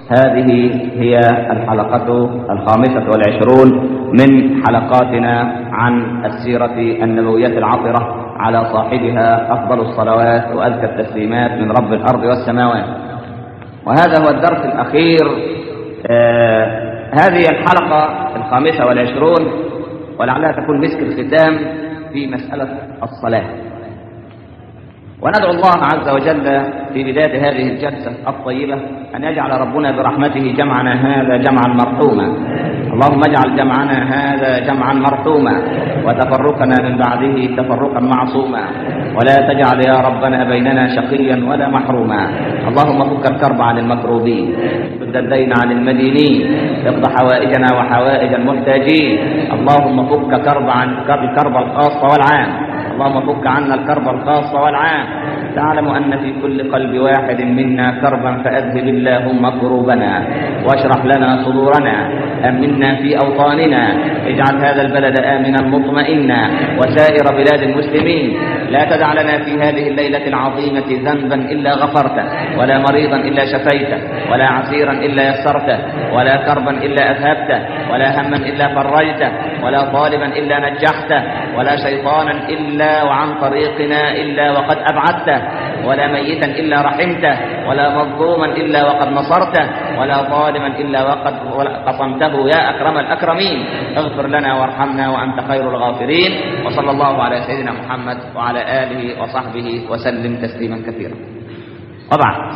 هذه هي الحلقة الخامسة والعشرون من حلقاتنا عن السيرة النبوية العطرة على صاحبها أفضل الصلوات وأزكى التسليمات من رب الأرض والسماوات وهذا هو الدرس الأخير آه هذه الحلقة الخامسة والعشرون ولعلها تكون مسك الختام في مسألة الصلاة وندعو الله عز وجل في بداية هذه الجلسة الطيبة أن يجعل ربنا برحمته جمعنا هذا جمعا مرحوما اللهم اجعل جمعنا هذا جمعا مرحوما وتفرقنا من بعده تفرقا معصوما ولا تجعل يا ربنا بيننا شقيا ولا محروما اللهم فك الكرب عن المكروبين سد الدين عن المدينين اقض حوائجنا وحوائج المحتاجين اللهم فك كرب عن الكرب الخاص والعام اللهم فك عنا الكرب الخاص والعام تعلم أن في كل قلب واحد منا كربا فأذهب اللهم كروبنا واشرح لنا صدورنا أمنا في أوطاننا اجعل هذا البلد آمنا مطمئنا وسائر بلاد المسلمين لا تدع لنا في هذه الليلة العظيمة ذنبا إلا غفرته ولا مريضا إلا شفيته ولا عسيرا إلا يسرته ولا كربا إلا أذهبته ولا هما إلا فرجته ولا طالبا إلا نجحته ولا شيطانا إلا وعن طريقنا إلا وقد أبعدته ولا ميتا إلا رحمته ولا مظلوما إلا وقد نصرته ولا ظالما إلا وقد قصمته يا أكرم الأكرمين اغفر لنا وارحمنا وأنت خير الغافرين وصلى الله على سيدنا محمد وعلى آله وصحبه وسلم تسليما كثيرا وبعد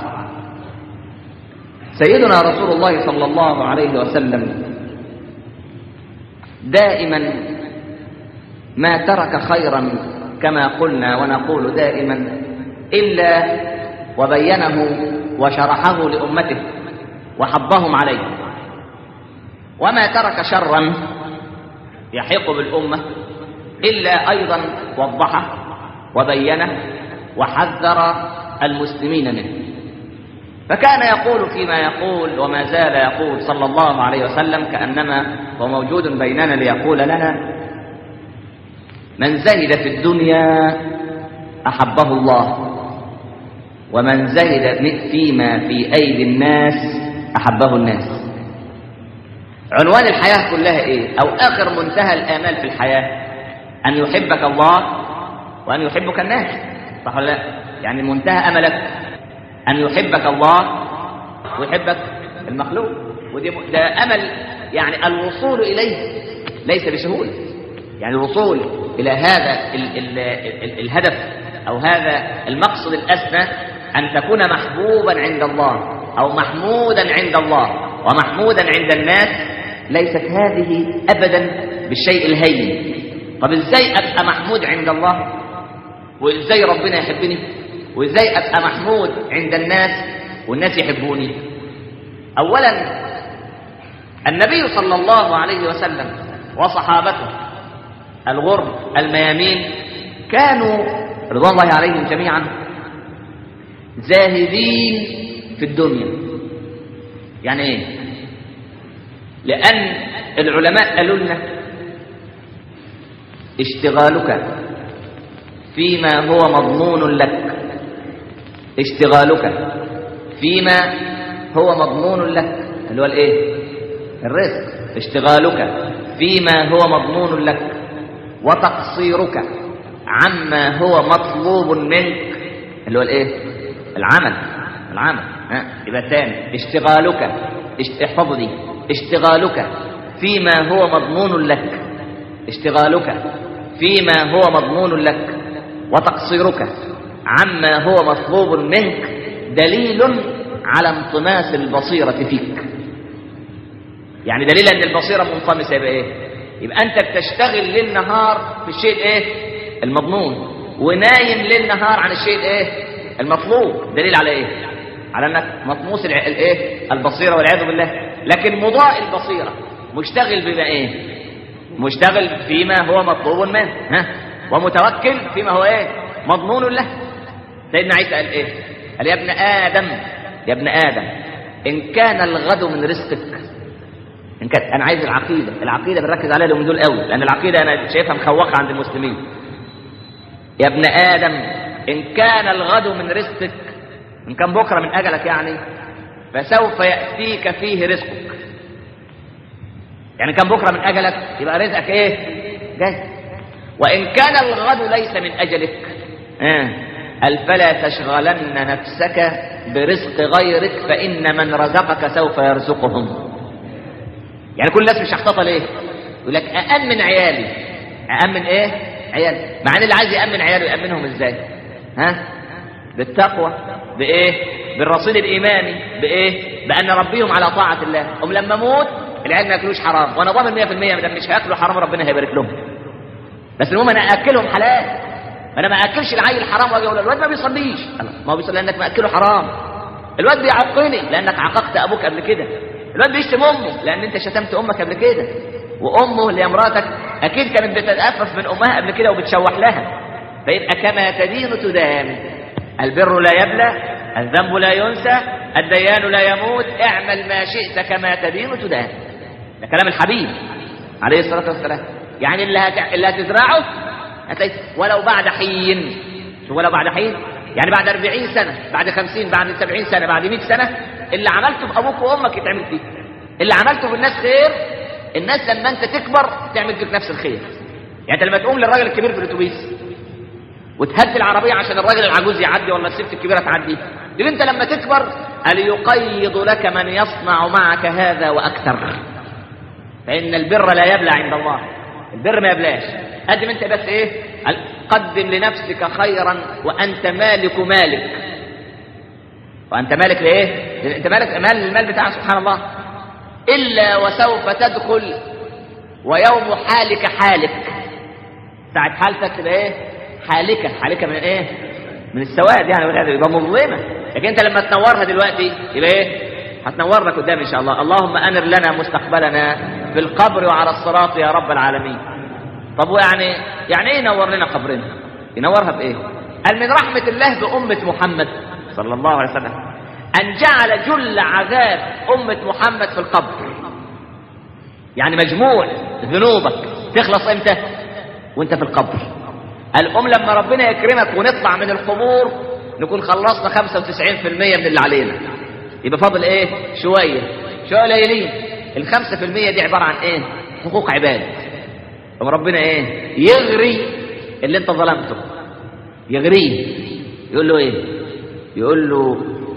سيدنا رسول الله صلى الله عليه وسلم دائما ما ترك خيرا كما قلنا ونقول دائما إلا وبينه وشرحه لأمته وحضهم عليه وما ترك شرا يحيق بالأمة إلا أيضا وضحه وبينه وحذر المسلمين منه فكان يقول فيما يقول وما زال يقول صلى الله عليه وسلم كأنما هو موجود بيننا ليقول لنا من زهد في الدنيا أحبه الله ومن زهد فيما في أيدي الناس أحبه الناس عنوان الحياة كلها إيه أو آخر منتهى الآمال في الحياة أن يحبك الله وأن يحبك الناس صح ولا لا يعني منتهى أملك أن يحبك الله ويحبك المخلوق ودي ده أمل يعني الوصول إليه ليس بسهولة يعني الوصول إلى هذا ال ال ال الهدف أو هذا المقصد الأسنى أن تكون محبوبا عند الله أو محمودا عند الله ومحمودا عند الناس ليست هذه أبدا بالشيء الهين طب إزاي أبقى محمود عند الله وإزاي ربنا يحبني وإزاي أبقى محمود عند الناس والناس يحبوني أولا النبي صلى الله عليه وسلم وصحابته الغر الميامين كانوا رضوان الله عليهم جميعا زاهدين في الدنيا يعني ايه لان العلماء قالوا لنا اشتغالك فيما هو مضمون لك اشتغالك فيما هو مضمون لك اللي هو الايه الرزق اشتغالك فيما هو مضمون لك وتقصيرك عما هو مطلوب منك اللي هو الايه العمل العمل ها يبقى تاني اشتغالك احفظوا دي اشتغالك فيما هو مضمون لك اشتغالك فيما هو مضمون لك وتقصيرك عما هو مطلوب منك دليل على انطماس البصيرة فيك يعني دليل ان البصيرة منطمسة يبقى ايه يبقى انت بتشتغل ليل نهار في الشيء ايه المضمون ونايم ليل نهار عن الشيء ايه المطلوب دليل على ايه على انك مطموس الايه البصيره والعياذ بالله لكن مضاء البصيره مشتغل بما ايه مشتغل فيما هو مطلوب منه ها ومتوكل فيما هو ايه مضمون له سيدنا عيسى قال ايه قال يا ابن ادم يا ابن ادم ان كان الغد من رزقك ان كانت انا عايز العقيده العقيده بنركز عليها اليومين دول قوي لان العقيده انا شايفها مخوقه عند المسلمين يا ابن ادم ان كان الغد من رزقك ان كان بكره من اجلك يعني فسوف يأتيك فيه رزقك يعني كان بكرة من أجلك يبقى رزقك إيه جاي وإن كان الغد ليس من أجلك آه. قال فلا تشغلن نفسك برزق غيرك فإن من رزقك سوف يرزقهم يعني كل الناس مش هتحتاط ليه يقول لك أأمن عيالي أأمن إيه عيالي مع ان اللي عايز يأمن عياله يأمنهم إزاي ها بالتقوى بإيه بالرصيد الإيماني بإيه بأن ربيهم على طاعة الله هم لما موت العيال ما ياكلوش حرام وانا ضامن 100% ما دام مش هياكلوا حرام ربنا هيبارك لهم بس المهم انا اكلهم حلال انا ما اكلش العيل حرام واجي اقول الواد ما بيصليش ما هو بيصلي لانك ماكله حرام الواد بيعقني لانك عاققت ابوك قبل كده الواد بيشتم امه لان انت شتمت امك قبل كده وامه اللي هي مراتك اكيد كانت بتتأفف من امها قبل كده وبتشوح لها فيبقى كما تدين تدان البر لا يبلى الذنب لا ينسى الديان لا يموت اعمل ما شئت كما تدين تدان ده كلام الحبيب عليه الصلاة والسلام يعني اللي, هت... اللي هتزرعه هتلاقي ولو بعد حين شو ولو بعد حين يعني بعد 40 سنة بعد 50 بعد 70 سنة بعد 100 سنة اللي عملته في أبوك وأمك يتعمل فيك اللي عملته في الناس خير الناس لما أنت تكبر تعمل فيك نفس الخير يعني أنت لما تقوم للراجل الكبير في الأتوبيس وتهدي العربية عشان الراجل العجوز يعدي ولا الست الكبيرة تعدي يبقى أنت لما تكبر قال يقيض لك من يصنع معك هذا وأكثر فإن البر لا يبلى عند الله البر ما يبلاش قدم انت بس ايه قدم لنفسك خيرا وانت مالك مالك وانت مالك لايه انت مالك مال المال بتاعك سبحان الله الا وسوف تدخل ويوم حالك حالك ساعة حالتك تبقى ايه حالكة حالكة من ايه من السواد يعني يبقى مظلمة لكن انت لما تنورها دلوقتي يبقى ايه هتنورنا قدام ان شاء الله اللهم انر لنا مستقبلنا في القبر وعلى الصراط يا رب العالمين طب ويعني يعني ايه ينور لنا قبرنا ينورها بايه قال من رحمة الله بأمة محمد صلى الله عليه وسلم أن جعل جل عذاب أمة محمد في القبر يعني مجموع ذنوبك تخلص امتى وانت في القبر الأم لما ربنا يكرمك ونطلع من القبور نكون خلصنا 95% من اللي علينا يبقى فاضل ايه شوية شوية قليلين الخمسة في المية دي عبارة عن ايه حقوق عباد ربنا ايه يغري اللي انت ظلمته يغريه يقول له ايه يقول له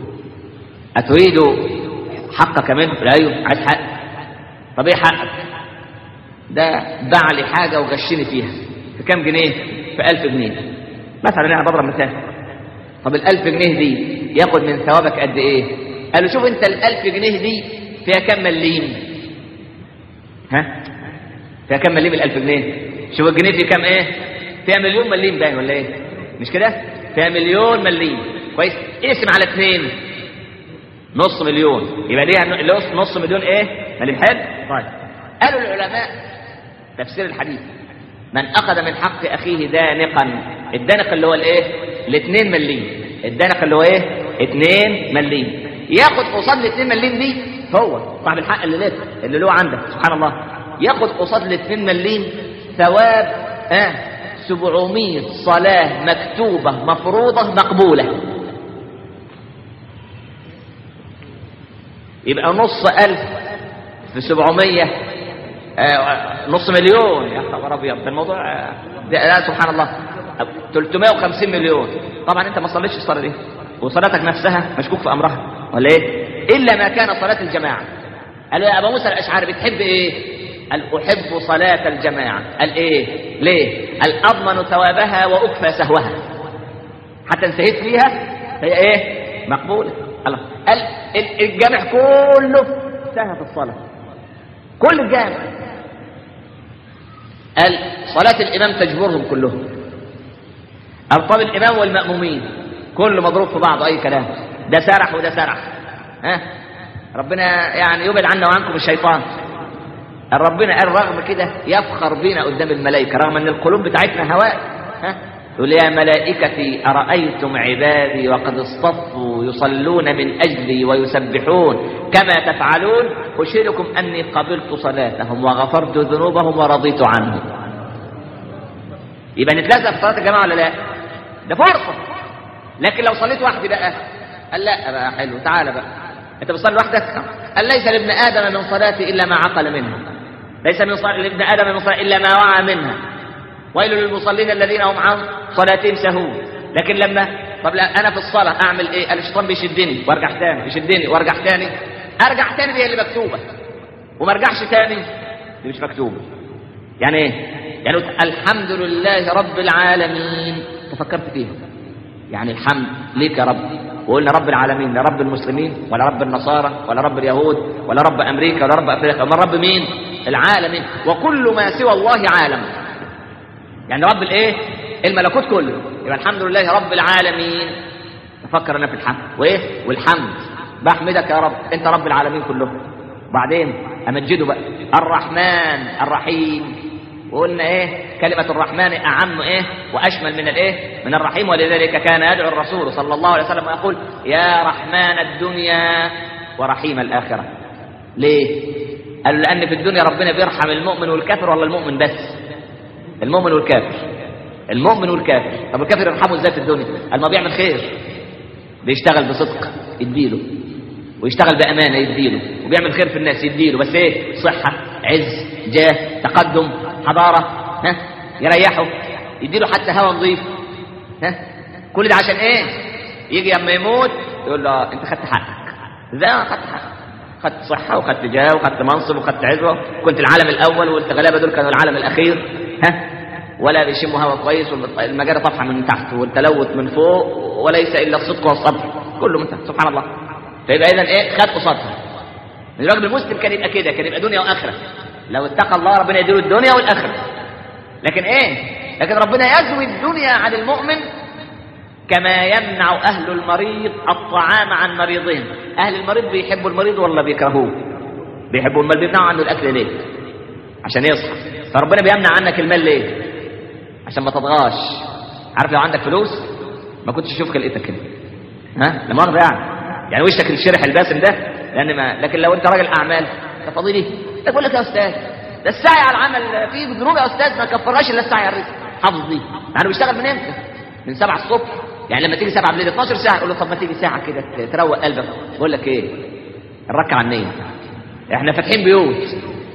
اتريد حقك منه لا ايوه عايز حق طب ايه حقك ده باع لي حاجه وغشني فيها في كام جنيه في ألف جنيه مثلا انا بضرب مثال طب الألف جنيه دي ياخد من ثوابك قد ايه قال له شوف انت الألف جنيه دي فيها كم مليم ها فيها كم مليم الألف جنيه شوف الجنيه فيه كم ايه فيها مليون مليم باين ولا ايه مش كده فيها مليون مليم كويس اقسم على اثنين نص مليون يبقى دي نص نص مليون ايه مليم حلو طيب قالوا العلماء تفسير الحديث من اخذ من حق اخيه دانقا الدانق اللي هو الايه الاثنين مليم الدانق اللي هو ايه اثنين مليم ياخد قصاد الاثنين مليم دي هو صاحب الحق اللي لك اللي له عندك سبحان الله ياخد قصاد الاثنين مليم ثواب اه 700 صلاة مكتوبة مفروضة مقبولة يبقى نص ألف في 700 آه نص مليون يا خبر أبيض ده الموضوع آه ده لا سبحان الله 350 مليون طبعا أنت ما صليتش الصلاة دي وصلاتك نفسها مشكوك في أمرها ولا إيه؟ إلا ما كان صلاة الجماعة قالوا يا أبا موسى الأشعري بتحب إيه؟ قال أحب صلاة الجماعة قال إيه؟ ليه؟ قال أضمن ثوابها وأكفى سهوها حتى انتهيت فيها هي إيه؟ مقبولة الله قال الجامع كله سهى في الصلاة كل الجامع قال صلاة الإمام تجبرهم كلهم قال طب الإمام والمأمومين كله مضروب في بعض أي كلام ده سرح وده سرح ها ربنا يعني يبعد عنا وعنكم الشيطان ربنا قال رغم كده يفخر بينا قدام الملائكة رغم ان القلوب بتاعتنا هواء ها يقول يا ملائكتي أرأيتم عبادي وقد اصطفوا يصلون من أجلي ويسبحون كما تفعلون أشهدكم أني قبلت صلاتهم وغفرت ذنوبهم ورضيت عنهم يبقى نتلازم في صلاة الجماعة ولا لا ده فرصة لكن لو صليت وحدي بقى قال لا بقى حلو تعالى بقى انت بتصلي لوحدك قال ليس لابن ادم من صلاتي الا ما عقل منها ليس من صلاة لابن ادم من صلاة الا ما وعى منها ويل للمصلين الذين هم عن صلاتهم سهون لكن لما طب لا انا في الصلاه اعمل ايه الشيطان بيشدني وارجع تاني يشدني وارجع تاني ارجع تاني دي اللي مكتوبه وما ارجعش تاني دي مش مكتوبه يعني ايه يعني الحمد لله رب العالمين تفكرت فيها يعني الحمد ليك يا رب وقلنا رب العالمين لا رب المسلمين ولا رب النصارى ولا رب اليهود ولا رب امريكا ولا رب افريقيا ومن رب مين العالمين وكل ما سوى الله عالم يعني رب الايه الملكوت كله يبقى الحمد لله رب العالمين افكر انا في الحمد وايه والحمد بحمدك يا رب انت رب العالمين كلهم وبعدين امجده بقى الرحمن الرحيم وقلنا ايه كلمة الرحمن اعم ايه واشمل من الايه من الرحيم ولذلك كان يدعو الرسول صلى الله عليه وسلم ويقول يا رحمن الدنيا ورحيم الاخرة ليه قالوا لان في الدنيا ربنا بيرحم المؤمن والكافر ولا المؤمن بس المؤمن والكافر المؤمن والكافر طب الكافر يرحمه ازاي في الدنيا قال ما بيعمل خير بيشتغل بصدق يديله ويشتغل بامانه يديله وبيعمل خير في الناس يديله بس ايه صحه عز جاه تقدم حضاره ها يريحه يديله حتى هوا نظيف ها كل ده عشان ايه يجي اما يموت يقول له انت خدت حقك ازاي انا خدت حقك خدت صحة وخدت جاه وخدت منصب وخدت عزوة كنت العالم الأول والغلابة دول كانوا العالم الأخير ها ولا بيشموا هوا كويس والمجاري طفحة من تحت والتلوث من فوق وليس إلا الصدق والصبر كله من تحت سبحان الله فيبقى إذا إيه خد قصادها الراجل المسلم كان يبقى كده كان يبقى دنيا وآخرة لو اتقى الله ربنا يديله الدنيا والآخرة لكن إيه لكن ربنا يزوي الدنيا عن المؤمن كما يمنع أهل المريض الطعام عن مريضهم أهل المريض بيحبوا المريض ولا بيكرهوه بيحبوا المال بيمنعوا عنه الأكل ليه عشان يصحى فربنا بيمنع عنك المال ليه عشان ما تطغاش عارف لو عندك فلوس ما كنتش تشوف خلقتك كده ها لا مؤاخذه يعني يعني وشك الشرح الباسم ده لان ما لكن لو انت راجل اعمال انت فاضي ليه تقول لك يا استاذ ده السعي على العمل فيه ذنوب يا استاذ ما كفرهاش الا السعي على الرزق حافظ دي يعني بيشتغل من امتى من 7 الصبح يعني لما تيجي 7 بالليل 12 ساعه يقول له طب ما تيجي ساعه كده تروق قلبك بقول لك ايه الركعه النيه احنا فاتحين بيوت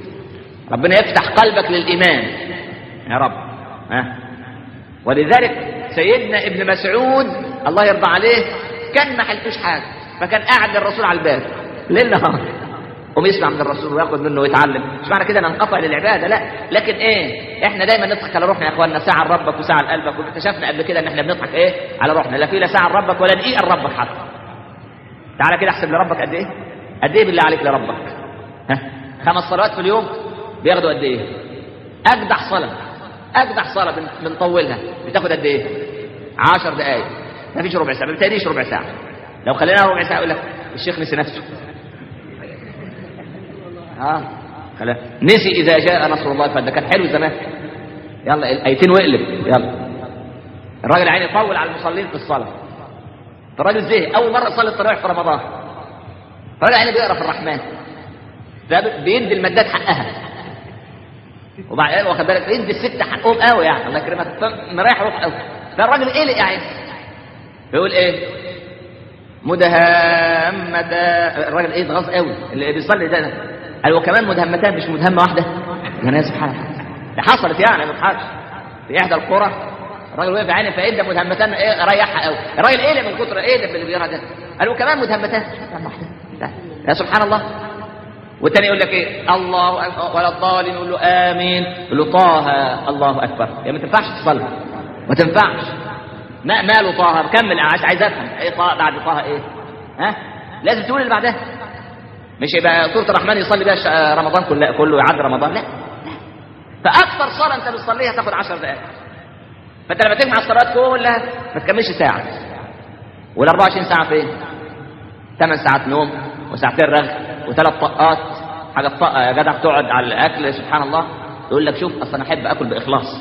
ربنا يفتح قلبك للايمان يا رب ها ولذلك سيدنا ابن مسعود الله يرضى عليه كان ما حلتوش حاجه فكان قاعد للرسول على الباب ليل نهار قوم يسمع من الرسول وياخد منه ويتعلم مش معنى كده ننقطع للعباده لا لكن ايه احنا دايما نضحك على روحنا يا اخواننا ساعه لربك وساعه لقلبك واكتشفنا قبل كده ان احنا بنضحك ايه على روحنا لا في لا ساعه لربك ولا دقيقه لربك حتى تعالى كده احسب لربك قد ايه قد ايه بالله عليك لربك ها خمس صلوات في اليوم بياخدوا قد ايه اجدح صلاه اجدح صلاه بنطولها بتاخد قد ايه 10 دقائق ما فيش ربع ساعه ما بتهديش ربع ساعه لو خليناها ربع ساعه يقول لك الشيخ نسي نفسه اه خلاص نسي اذا جاء نصر الله فده كان حلو زمان يلا الايتين واقلب يلا الراجل عيني يطول على المصلين في الصلاه فالراجل زهق اول مره صلى التراويح في رمضان الراجل عيني بيقرا في الرحمن ده بيدي المادات حقها وبعدين واخد بالك بيدي الست حقهم قوي يعني الله يكرمك مريح روح قوي فالراجل قلق يعني بيقول ايه مدهمتان الراجل ايه اتغاظ قوي اللي بيصلي ده قال وكمان مدهمتان مش مدهمه واحده يا سبحان الله ده حصلت يعني ما تضحكش في احدى القرى الراجل وقف عيني فادى مدهمتان ايه ريحها قوي الراجل ايه من كتر ايه اللي بيقرا ده قال وكمان مدهمتان واحده يا سبحان الله والتاني يقول لك ايه الله أكبر ولا الضالين يقول له امين يقول له طه الله اكبر يا ما تنفعش تصلي ما تنفعش ما ماله طه كمل عايز عايز افهم ايه طه بعد طه ايه ها لازم تقول اللي بعدها مش يبقى سوره الرحمن يصلي بيها رمضان كله كله يعدي رمضان لا فاكثر صلاه انت بتصليها تاخد 10 دقائق فانت لما تجمع الصلاه كلها ما تكملش ساعه وال 24 ساعه فين 8 ساعات نوم وساعتين رغي وثلاث طقات حاجه طقه يا جدع تقعد على الاكل سبحان الله يقول لك شوف اصل انا احب اكل باخلاص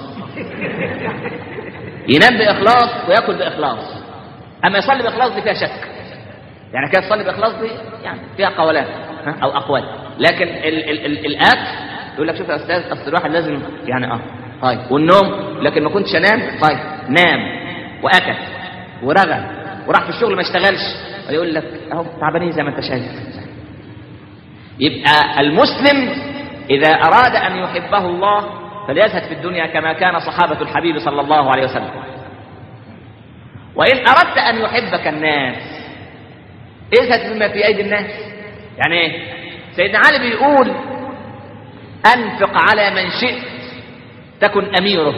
ينام باخلاص وياكل باخلاص اما يصلي باخلاص دي فيها شك يعني كده تصلي باخلاص دي يعني فيها قولان او اقوال لكن ال ال ال الاكل يقول لك شوف يا استاذ اصل الواحد لازم يعني اه طيب والنوم لكن ما كنتش انام طيب نام واكل ورغى وراح في الشغل ما اشتغلش يقول لك اهو تعبانين زي ما انت شايف يبقى المسلم إذا أراد أن يحبه الله فليزهد في الدنيا كما كان صحابة الحبيب صلى الله عليه وسلم وإن أردت أن يحبك الناس ازهد مما في أيدي الناس يعني ايه سيدنا علي بيقول أنفق على من شئت تكن أميره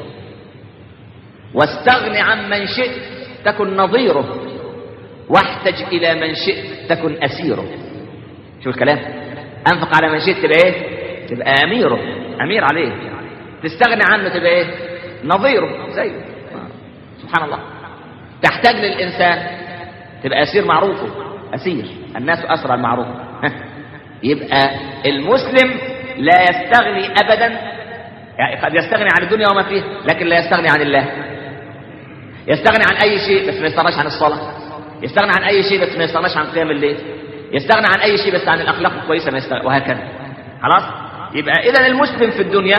واستغن عن من شئت تكن نظيره واحتج إلى من شئت تكن أسيره شوف الكلام أنفق على من شئت تبقى إيه تبقى أميره أمير عليه تستغني عنه تبقى إيه نظيره زيه سبحان الله تحتاج للإنسان تبقى أسير معروفه أسير الناس أسرى المعروف يبقى المسلم لا يستغني أبدا يعني قد يستغني عن الدنيا وما فيها لكن لا يستغني عن الله يستغني عن أي شيء بس ما يستغناش عن الصلاة يستغني عن أي شيء بس ما يستغناش عن قيام الليل يستغني عن أي شيء بس عن الأخلاق الكويسة ما يستغني وهكذا خلاص يبقى إذا المسلم في الدنيا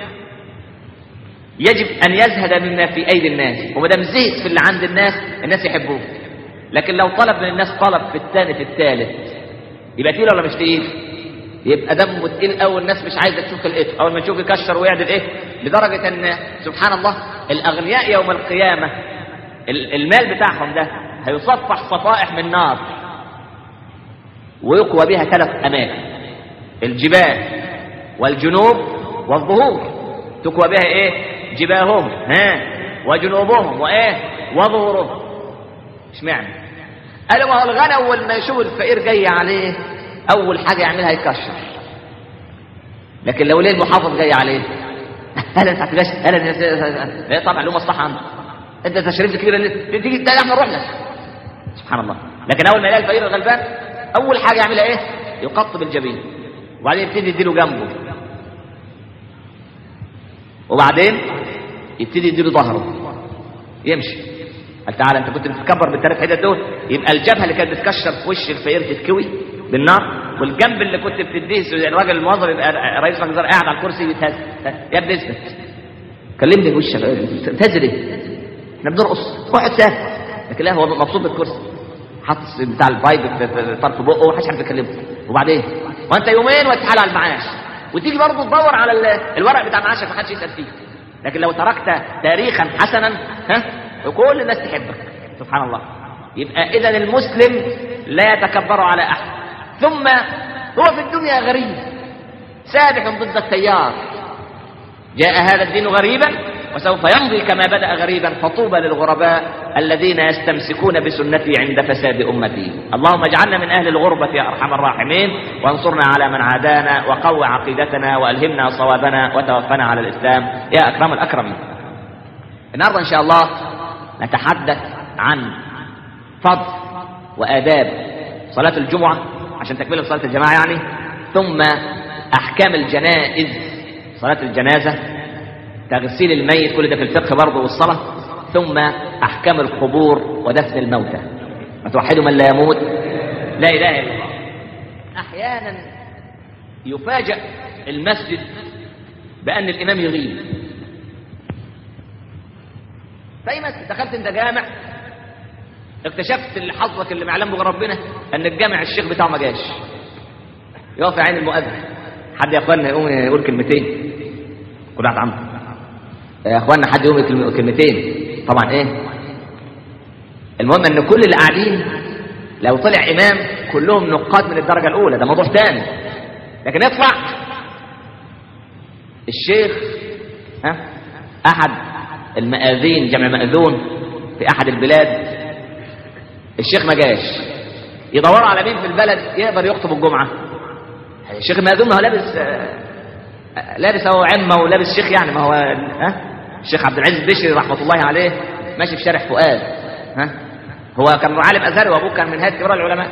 يجب أن يزهد مما في أيدي الناس وما دام زهد في اللي عند الناس الناس يحبوه لكن لو طلب من الناس طلب في الثاني في الثالث يبقى تقيل ولا مش تقيل؟ يبقى دمه تقيل قوي الناس مش عايزه تشوف لقيته اول ما تشوف يكشر ويعدل ايه لدرجه ان سبحان الله الاغنياء يوم القيامه المال بتاعهم ده هيصفح صفائح من نار ويقوى بها ثلاث اماكن الجبال والجنوب والظهور تقوى بها ايه جباههم ها وجنوبهم وايه وظهورهم اشمعنى قالوا ما هو الغنى اول ما يشوف الفقير جاي عليه اول حاجه يعملها يكشر لكن لو ليه المحافظ جاي عليه اهلا سعد باشا اهلا يا طبعا له مصلحه عنده انت تشريف كبير اللي تيجي ده احنا نروح لك سبحان الله لكن اول ما يلاقي الفقير الغلبان اول حاجه يعملها ايه يقطب الجبين وبعدين يبتدي يديله جنبه وبعدين يبتدي يديله ظهره يمشي قال تعالى انت كنت بتتكبر بالثلاث حتت دول يبقى الجبهه اللي كانت بتكشر في وش الفقير تتكوي بالنار والجنب اللي كنت بتديه الراجل الموظف يبقى رئيس مجلس قاعد على الكرسي يتهز يا ابني اثبت كلمني بوشك تزري احنا بنرقص واحد سهل لكن لا هو مبسوط بالكرسي حاطط بتاع الفايب في طرف بقه ومحدش عارف يكلمه وبعدين وانت يومين وتحال على المعاش وتيجي برضه تدور على الورق بتاع معاشك ما حدش يسال فيه لكن لو تركت تاريخا حسنا ها وكل الناس تحبك سبحان الله يبقى اذا المسلم لا يتكبر على احد ثم هو في الدنيا غريب سابح ضد التيار جاء هذا الدين غريبا وسوف يمضي كما بدا غريبا فطوبى للغرباء الذين يستمسكون بسنتي عند فساد امتي اللهم اجعلنا من اهل الغربه يا ارحم الراحمين وانصرنا على من عادانا وقو عقيدتنا والهمنا صوابنا وتوفنا على الاسلام يا اكرم الاكرمين النهارده ان شاء الله نتحدث عن فضل وآداب صلاة الجمعة عشان تكملة صلاة الجماعة يعني ثم أحكام الجنائز صلاة الجنازة تغسيل الميت كل ده في الفقه برضه والصلاة ثم أحكام القبور ودفن الموتى وتوحدوا من لا يموت لا إله إلا الله أحيانا يفاجأ المسجد بأن الإمام يغيب فايما دخلت انت جامع اكتشفت اللي حظك اللي معلم به ربنا ان الجامع الشيخ بتاعه ما جاش يقف عين المؤذن حد يا اخوانا يقوم يقول كلمتين كل واحد عمرو يا اخوانا حد يقوم يقول كلمتين طبعا ايه المهم ان كل اللي قاعدين لو طلع امام كلهم نقاد من الدرجه الاولى ده موضوع ثاني لكن يطلع الشيخ ها احد المآذين جمع مأذون في أحد البلاد الشيخ ما جاش يدوروا على مين في البلد يقدر يخطب الجمعة الشيخ المأذون ما هو لابس لابس هو عمة ولابس شيخ يعني ما هو ها الشيخ عبد العزيز البشري رحمة الله عليه ماشي في شارع فؤاد ها هو كان عالم أزهري وأبوه كان من هيئة كبار العلماء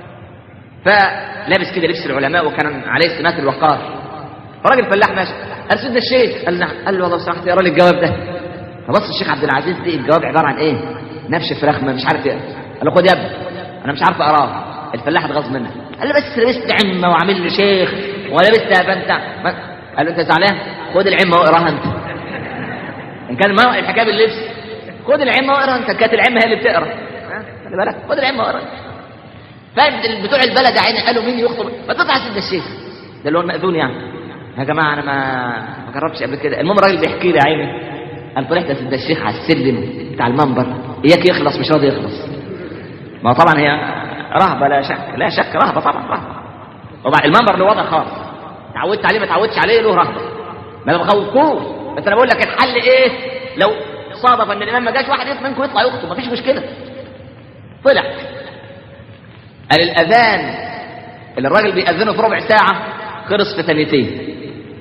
فلابس كده لبس العلماء وكان عليه سمات الوقار فراجل فلاح ماشي قال سيدنا الشيخ قال نعم قال له والله سمحت اقرا لي الجواب ده فبص الشيخ عبد العزيز دي الجواب عباره عن ايه؟ نفش فراخ مش عارف ايه قال له خد يا ابني انا مش عارف اقراه الفلاح اتغاظ منه قال له بس لبست عمه وعامل لي شيخ ولبست بنت قال له انت زعلان خد العمه واقراها انت ان كان ما الحكايه باللبس خد العمه واقراها انت كانت العمه هي اللي بتقرا خلي بالك خد العمه واقراها فبتوع البلد يا عيني قالوا مين يخطب ما تطلع سيدنا الشيخ ده اللي هو المأذون يعني يا جماعه انا ما ما جربتش قبل كده المهم الراجل بيحكي لي يا عيني قال طلعت يا سيدنا الشيخ على السلم بتاع المنبر اياك يخلص مش راضي يخلص ما هو طبعا هي رهبه لا شك لا شك رهبه طبعا رهبه وبعد المنبر له وضع خاص تعودت عليه ما تعودتش عليه له رهبه ما بخوفكوش بس انا بقول لك الحل ايه لو صادف ان الامام ما جاش واحد منكم يطلع يخطب مفيش مشكله طلع قال الاذان اللي الراجل بيأذنه في ربع ساعه خلص في ثانيتين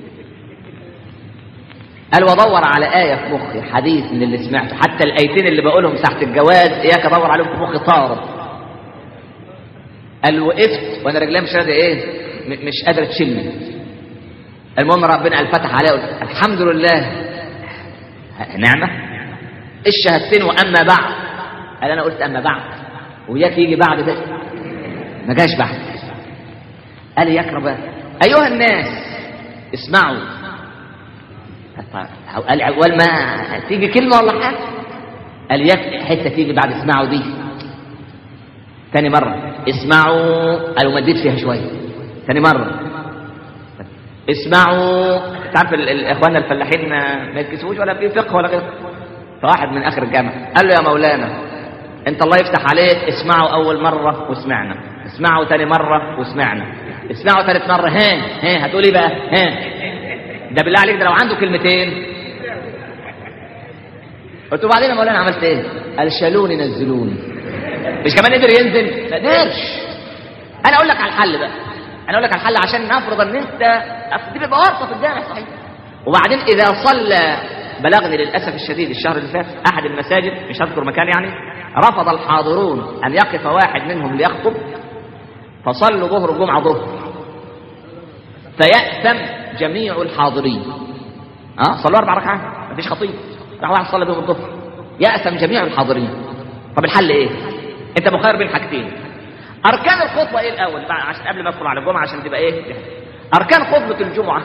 قال وادور على آية في مخي حديث من اللي سمعته حتى الآيتين اللي بقولهم ساعة الجواز إياك أدور عليهم في مخي طارد قال وقفت وأنا رجلي مش قادرة إيه م- مش قادرة تشيلني المهم ربنا قال فتح عليا قلت الحمد لله نعمة الشهادتين وأما بعد قال أنا قلت أما بعد وياك يجي بعد ده ما جاش بعد قال ياك ربنا أيها الناس اسمعوا قال اول ما تيجي كلمه ولا حاجه قال يك حته تيجي بعد اسمعوا دي تاني مره اسمعوا قالوا مديت فيها شويه تاني مره اسمعوا تعرف ال- ال- اخواننا الفلاحين ما يتكسفوش ولا في فقه ولا غيره فواحد من اخر الجامع قال له يا مولانا انت الله يفتح عليك اسمعوا اول مره وسمعنا اسمعوا تاني مره وسمعنا اسمعوا ثالث مره ها ها هتقول ايه بقى ها ده بالله عليك ده لو عنده كلمتين قلت له بعدين يا مولانا عملت ايه؟ قال شالوني نزلوني مش كمان قدر ينزل؟ ما قدرش انا اقول لك على الحل بقى انا اقول لك على الحل عشان نفرض ان انت أصل دي بيبقى ورطه في الجامع صحيح وبعدين اذا صلى بلغني للاسف الشديد الشهر اللي فات احد المساجد مش هذكر مكان يعني رفض الحاضرون ان يقف واحد منهم ليخطب فصلوا ظهر الجمعه ظهر فيأثم جميع الحاضرين اه صلوا اربع ركعات مفيش خطيب راح واحد صلى بهم الظهر يأثم جميع الحاضرين طب الحل ايه انت مخير بين حاجتين اركان الخطبه ايه الاول بقى عشان قبل ما ادخل على الجمعه عشان تبقى ايه اركان خطبه الجمعه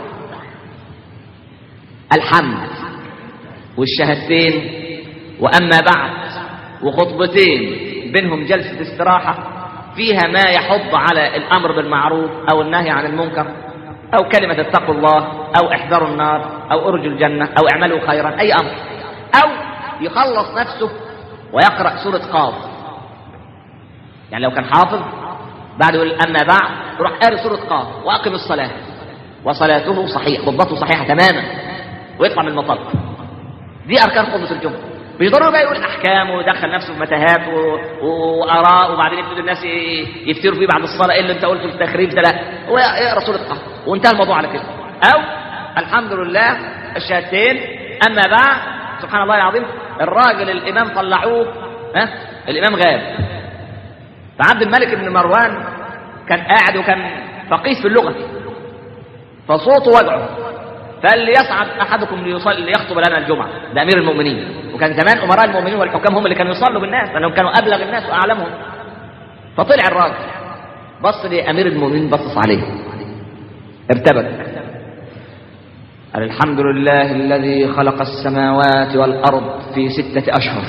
الحمد والشهادتين واما بعد وخطبتين بينهم جلسه استراحه فيها ما يحض على الامر بالمعروف او النهي عن المنكر او كلمه اتقوا الله او احذروا النار او ارجوا الجنه او اعملوا خيرا اي امر او يخلص نفسه ويقرا سوره قاف يعني لو كان حافظ بعد يقول اما بعد يروح قاري سوره قاف واقم الصلاه وصلاته صحيح خطبته صحيحه تماما ويطلع من المطب دي اركان خطبه الجمعه مش ضروري بقى يقول احكام ويدخل نفسه في متاهات و... واراء وبعدين يبتدوا الناس ي- يفتروا فيه بعد الصلاه ايه اللي انت قلته في التخريف ده لا هو يقرا سوره قاف وانتهى الموضوع على كده او الحمد لله الشهادتين اما بعد سبحان الله العظيم الراجل الامام طلعوه ها الامام غاب فعبد الملك بن مروان كان قاعد وكان فقيه في اللغه فصوته وجعه فقال ليصعد احدكم ليصلي ليخطب لنا الجمعه ده امير المؤمنين وكان زمان امراء المؤمنين والحكام هم اللي كانوا يصلوا بالناس لانهم كانوا ابلغ الناس واعلمهم فطلع الراجل بص لامير المؤمنين بصص عليه ارتبك قال الحمد لله الذي خلق السماوات والارض في سته اشهر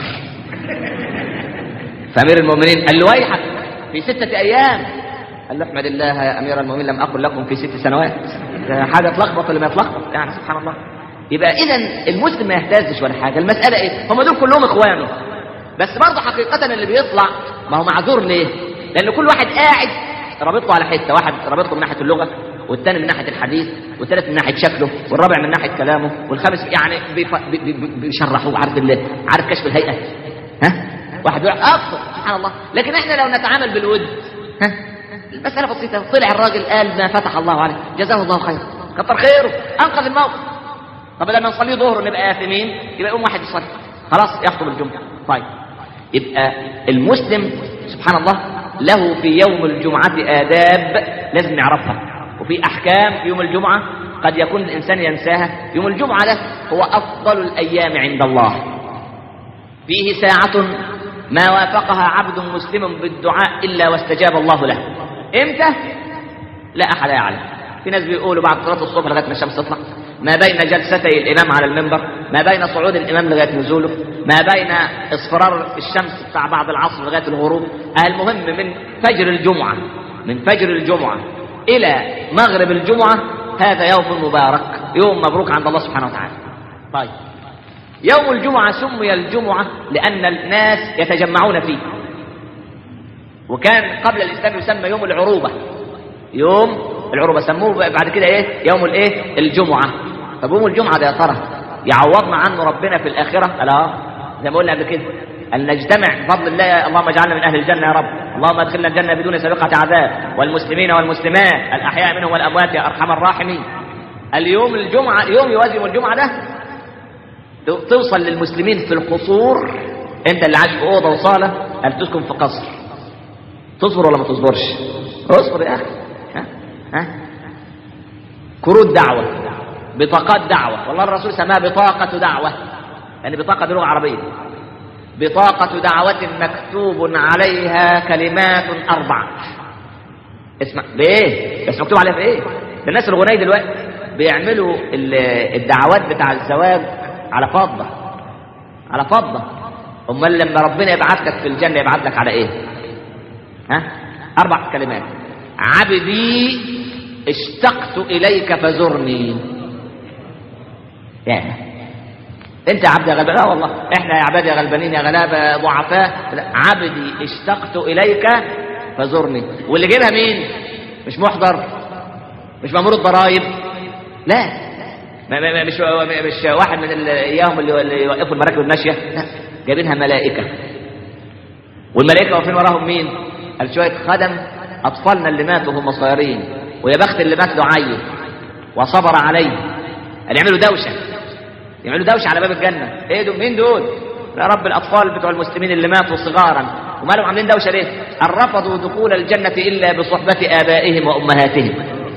فامير المؤمنين قال له ويحك في سته ايام قال له احمد الله يا امير المؤمنين لم اقل لكم في ست سنوات ده حاجه تلخبط اللي ما يتلخبط يعني سبحان الله يبقى اذا المسلم ما يهتزش ولا حاجه المساله ايه هم دول كلهم اخوانه بس برضه حقيقه اللي بيطلع ما هو معذور ليه لان كل واحد قاعد رابط له على حته واحد رابط له من ناحيه اللغه والثاني من ناحيه الحديث والثالث من ناحيه شكله والرابع من ناحيه كلامه والخامس يعني بيف- بي- بي- بي- بيشرحوه عارف ال- عارف كشف الهيئه ها واحد يقول اكثر سبحان الله لكن احنا لو نتعامل بالود ها المساله بسيطه طلع الراجل قال ما فتح الله عليه جزاه الله خيرا كتر خيره انقذ الموقف طب بدل ما نصلي ظهر ونبقى اثمين يبقى يقوم واحد يصلي خلاص يخطب الجمعه طيب يبقى المسلم سبحان الله له في يوم الجمعة آداب لازم نعرفها وفي أحكام في يوم الجمعة قد يكون الإنسان ينساها يوم الجمعة ده هو أفضل الأيام عند الله فيه ساعة ما وافقها عبد مسلم بالدعاء إلا واستجاب الله له إمتى؟ لا أحد يعلم في ناس بيقولوا بعد صلاة الصبح لغاية ما الشمس تطلع ما بين جلستي الإمام على المنبر ما بين صعود الإمام لغاية نزوله ما بين اصفرار الشمس بتاع بعد العصر لغاية الغروب المهم من فجر الجمعة من فجر الجمعة إلى مغرب الجمعة هذا يوم مبارك يوم مبروك عند الله سبحانه وتعالى طيب يوم الجمعة سمي الجمعة لأن الناس يتجمعون فيه وكان قبل الإسلام يسمى يوم العروبة يوم العروبة سموه بعد كده إيه يوم الإيه الجمعة طب يوم الجمعة ده يا ترى يعوضنا عنه ربنا في الآخرة ألا زي ما قلنا قبل كده أن نجتمع بفضل الله اللهم اجعلنا من أهل الجنة يا رب اللهم ادخلنا الجنة بدون سابقة عذاب والمسلمين والمسلمات الأحياء منهم والأموات يا أرحم الراحمين اليوم الجمعة يوم يوازي يوم الجمعة ده توصل للمسلمين في القصور انت اللي عايش في اوضه وصاله قال تسكن في قصر تصبر ولا ما تصبرش اصبر يا اخي ها ها كروت دعوه بطاقات دعوه والله الرسول سماها بطاقه دعوه يعني بطاقه دي لغه عربيه بطاقة دعوة مكتوب عليها كلمات أربع اسمع بإيه؟ بس مكتوب عليها في إيه؟ ده الناس الغني دلوقتي بيعملوا الدعوات بتاع الزواج على فضة على فضة امال لما ربنا يبعث لك في الجنة يبعث لك على ايه ها اربع كلمات عبدي اشتقت اليك فزرني يا انت يا عبد يا غلبان لا والله احنا يا عباد يا غلبانين يا غلابه ضعفاء عبدي اشتقت اليك فزرني واللي جايبها مين مش محضر مش مامور الضرايب لا ما ما مش مش واحد من اياهم اللي, اللي يوقفوا المراكب الماشيه لا جايبينها ملائكه والملائكه واقفين وراهم مين؟ قال شويه خدم اطفالنا اللي ماتوا هم صغيرين ويا بخت اللي مات له عيل وصبر عليه قال يعملوا دوشه يعملوا دوشه على باب الجنه ايه دول مين دول؟ يا رب الاطفال بتوع المسلمين اللي ماتوا صغارا ومالهم عاملين دوشه ليه؟ ان رفضوا دخول الجنه الا بصحبه ابائهم وامهاتهم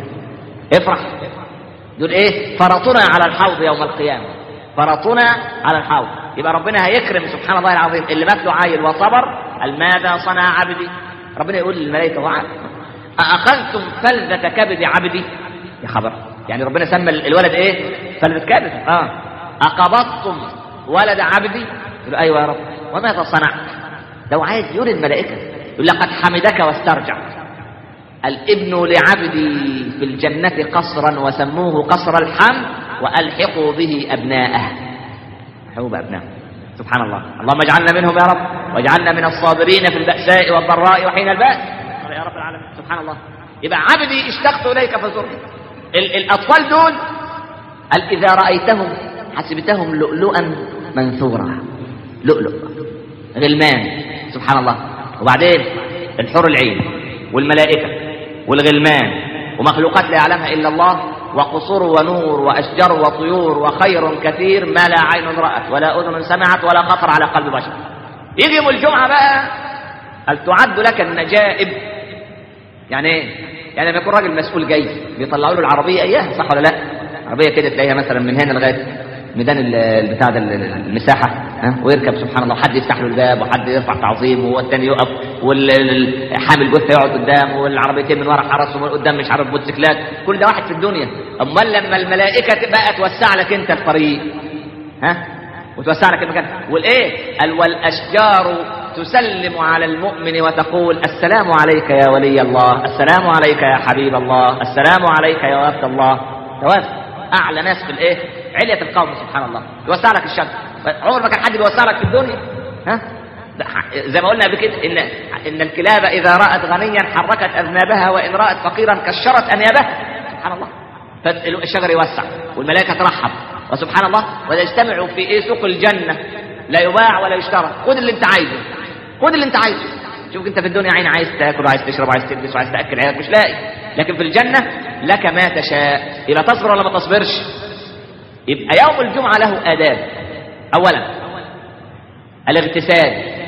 افرح دول ايه فرطنا على الحوض يوم القيامة فرطنا على الحوض يبقى ربنا هيكرم سبحان الله العظيم اللي مات له عيل وصبر قال ماذا صنع عبدي ربنا يقول للملائكة وعد أأخذتم فلذة كبد عبدي يا خبر يعني ربنا سمى الولد ايه فلذة كبد اه أقبضتم ولد عبدي يقول ايوه يا رب وماذا صنعت لو عايز يقول الملائكة يقول لقد حمدك واسترجع الابن لعبدي في الجنة قصرا وسموه قصر الحمد وألحقوا به أبناءه ألحقوا بأبناءه سبحان الله اللهم اجعلنا منهم يا رب واجعلنا من الصابرين في البأساء والضراء وحين البأس يا رب العالمين سبحان الله يبقى عبدي اشتقت إليك فزرني الأطفال دول قال إذا رأيتهم حسبتهم لؤلؤا منثورا لؤلؤ غلمان سبحان الله وبعدين الحور العين والملائكة والغلمان ومخلوقات لا يعلمها إلا الله وقصور ونور وأشجار وطيور وخير كثير ما لا عين رأت ولا أذن سمعت ولا خطر على قلب بشر يجي يوم الجمعة بقى هل تعد لك النجائب يعني ايه يعني لما يكون راجل مسؤول جاي بيطلعوا له العربية اياه صح ولا لا عربية كده تلاقيها مثلا من هنا لغاية ميدان البتاع ده المساحة ها ويركب سبحان الله وحد يفتح له الباب وحد يرفع تعظيمه والتاني يقف والحامل جثة يقعد قدام والعربيتين من ورا حرس ومن قدام مش عارف موتوسيكلات كل ده واحد في الدنيا امال لما الملائكة بقى توسع لك انت الطريق ها وتوسع لك المكان والايه قال والاشجار تسلم على المؤمن وتقول السلام عليك يا ولي الله السلام عليك يا حبيب الله السلام عليك يا وفد الله توافق اعلى ناس في الايه علية القوم سبحان الله يوسع لك الشمس عمر ما كان حد بيوسع لك في الدنيا ها زي ما قلنا قبل كده ان ان الكلاب اذا رات غنيا حركت اذنابها وان رات فقيرا كشرت انيابها سبحان الله فالشجر يوسع والملائكه ترحب وسبحان الله ويجتمعوا في ايه سوق الجنه لا يباع ولا يشترى خد اللي انت عايزه خد اللي انت عايزه شوف انت في الدنيا عين عايز تاكل وعايز تشرب وعايز تلبس وعايز تاكل عيالك مش لاقي لكن في الجنه لك ما تشاء يبقى تصبر ولا ما تصبرش يبقى يوم الجمعه له اداب اولا الاغتسال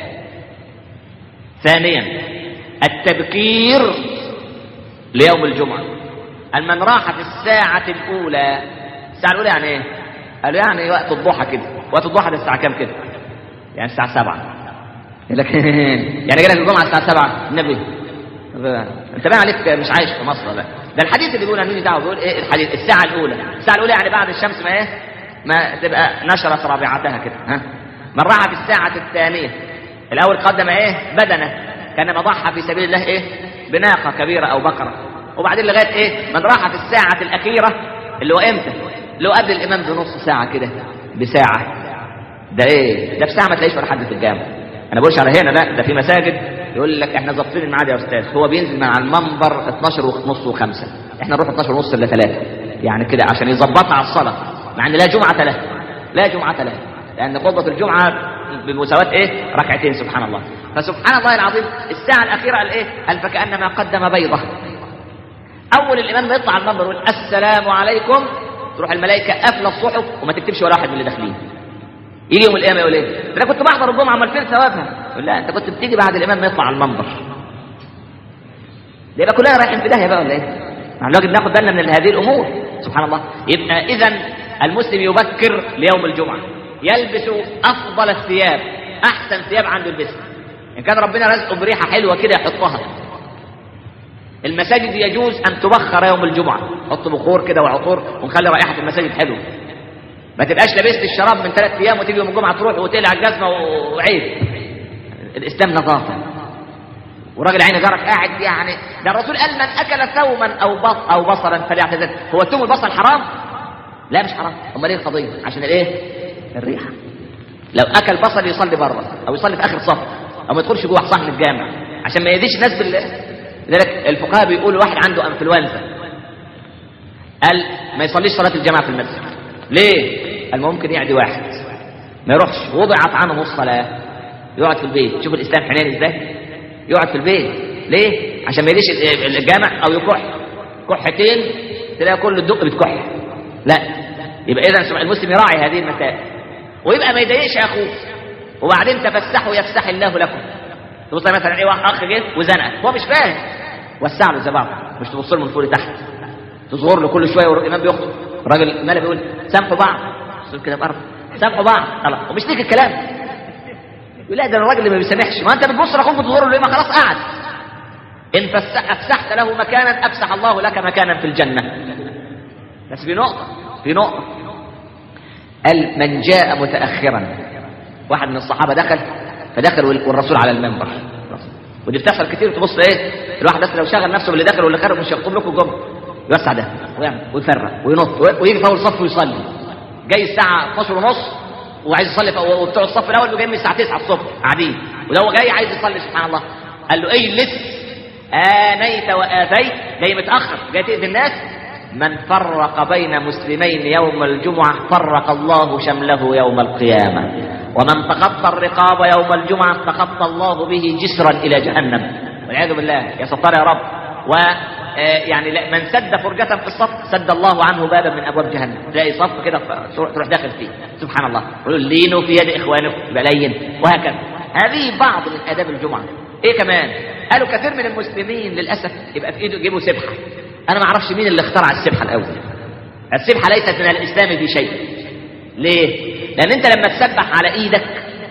ثانيا التبكير ليوم الجمعه قال من راح في الساعه الاولى الساعه الاولى يعني ايه قالوا يعني وقت الضحى كده وقت الضحى ده الساعه كام كده يعني الساعه 7 لك يعني جالك الجمعه الساعه 7 النبي انت باين عليك مش عايش في مصر لا ده الحديث اللي بيقول ماليش دعوه بيقول ايه الحديث الساعه الاولى الساعه الاولى يعني بعد الشمس ما ايه ما تبقى نشرت رابعتها كده ها من راح في الساعة الثانية الأول قدم إيه بدنه كان ضحى في سبيل الله إيه بناقة كبيرة أو بقرة وبعدين لغاية إيه من راح في الساعة الأخيرة اللي هو إمتى اللي هو قبل الإمام بنص ساعة كده بساعة ده إيه ده بساعة ما تلاقيش ولا حد في الجامع أنا بقولش على هنا لا ده في مساجد يقول لك احنا ظابطين الميعاد يا استاذ هو بينزل من على المنبر 12 ونص و5 احنا نروح 12 ونص الا 3 يعني كده عشان يظبطها على الصلاه مع ان لا جمعه له لا جمعه له لان خطبه الجمعه بمساواه ايه ركعتين سبحان الله فسبحان الله العظيم الساعه الاخيره قال ايه قال فكانما قدم بيضه اول الامام ما يطلع على المنبر يقول السلام عليكم تروح الملائكه قافله الصحف وما تكتبش ولا واحد من اللي داخلين يجي يوم القيامه يقول ايه انا كنت بحضر الجمعه امال فين ثوابها يقول لا انت كنت بتيجي بعد الامام ما يطلع على المنبر ده يبقى كلنا رايحين في داهيه بقى ولا ايه مع الواجب ناخد بالنا من هذه الامور سبحان الله يبقى اذا المسلم يبكر ليوم الجمعه يلبس افضل الثياب احسن ثياب عنده يلبسها ان كان ربنا رزقه بريحه حلوه كده يحطها المساجد يجوز ان تبخر يوم الجمعه حط بخور كده وعطور ونخلي رائحه المساجد حلوه ما تبقاش لبست الشراب من ثلاث ايام وتيجي يوم الجمعه تروح وتقلع الجزمه وعيب الاسلام نظافه وراجل عين جارك قاعد يعني ده الرسول قال من اكل ثوما او بص او بصرا فليعتزل هو الثوم والبصل حرام؟ لا مش حرام امال ايه القضيه؟ عشان الايه؟ الريحه لو اكل بصل يصلي بره او يصلي في اخر صف او ما يدخلش جوه صحن الجامع عشان ما يأذيش الناس بال لذلك الفقهاء بيقولوا واحد عنده انفلونزا قال ما يصليش صلاه الجماعه في المسجد ليه؟ قال ممكن يعدي واحد ما يروحش وضعت عنه الصلاه يقعد في البيت شوف الاسلام حنين ازاي يقعد في البيت ليه عشان ما يليش الجامع او يكح كحتين تلاقي كل الدق بتكح لا يبقى اذا المسلم يراعي هذه المسائل ويبقى ما يضايقش اخوه وبعدين تفسحوا يفسح الله لكم تبص مثلا ايه واحد اخ جه وزنقك هو مش فاهم وسع له زي بعض مش تبص له من فوق لتحت تصغر له كل شويه والامام بيخطب الراجل ماله بيقول سامحوا بعض بص كده بقرب سامحوا بعض خلاص ومش ليك الكلام يقول لا ده الراجل اللي ما بيسامحش ما انت بتبص لاخوك بتظهر له ليه ما خلاص قعد ان فسح افسحت له مكانا افسح الله لك مكانا في الجنه بس في نقطه في نقطه قال من جاء متاخرا واحد من الصحابه دخل فدخل والرسول على المنبر ودي بتحصل كتير تبص ايه الواحد بس لو شغل نفسه باللي داخل واللي خارج مش هيخطب لكم الجمعه يوسع ده ويعمل ويفرق وينط ويجي في اول صف ويصلي جاي الساعه 12 ونص وعايز يصلي وبتوع الصف الاول جاي من الساعه 9 الصبح قاعدين وده هو جاي عايز يصلي سبحان الله قال له اجلس انيت واذيت جاي متاخر جاي تاذي الناس من فرق بين مسلمين يوم الجمعه فرق الله شمله يوم القيامه ومن تخطى الرقاب يوم الجمعه تخطى الله به جسرا الى جهنم والعياذ بالله يا ستار يا رب و يعني من سد فرجة في الصف سد الله عنه بابا من ابواب جهنم تلاقي صف كده تروح داخل فيه سبحان الله يقول لينوا في يد اخوانكم يبقى لين وهكذا هذه بعض من اداب الجمعه ايه كمان قالوا كثير من المسلمين للاسف يبقى في ايده يجيبوا سبحه انا ما اعرفش مين اللي اخترع السبحه الاول السبحه ليست من الاسلام في شيء ليه لان انت لما تسبح على ايدك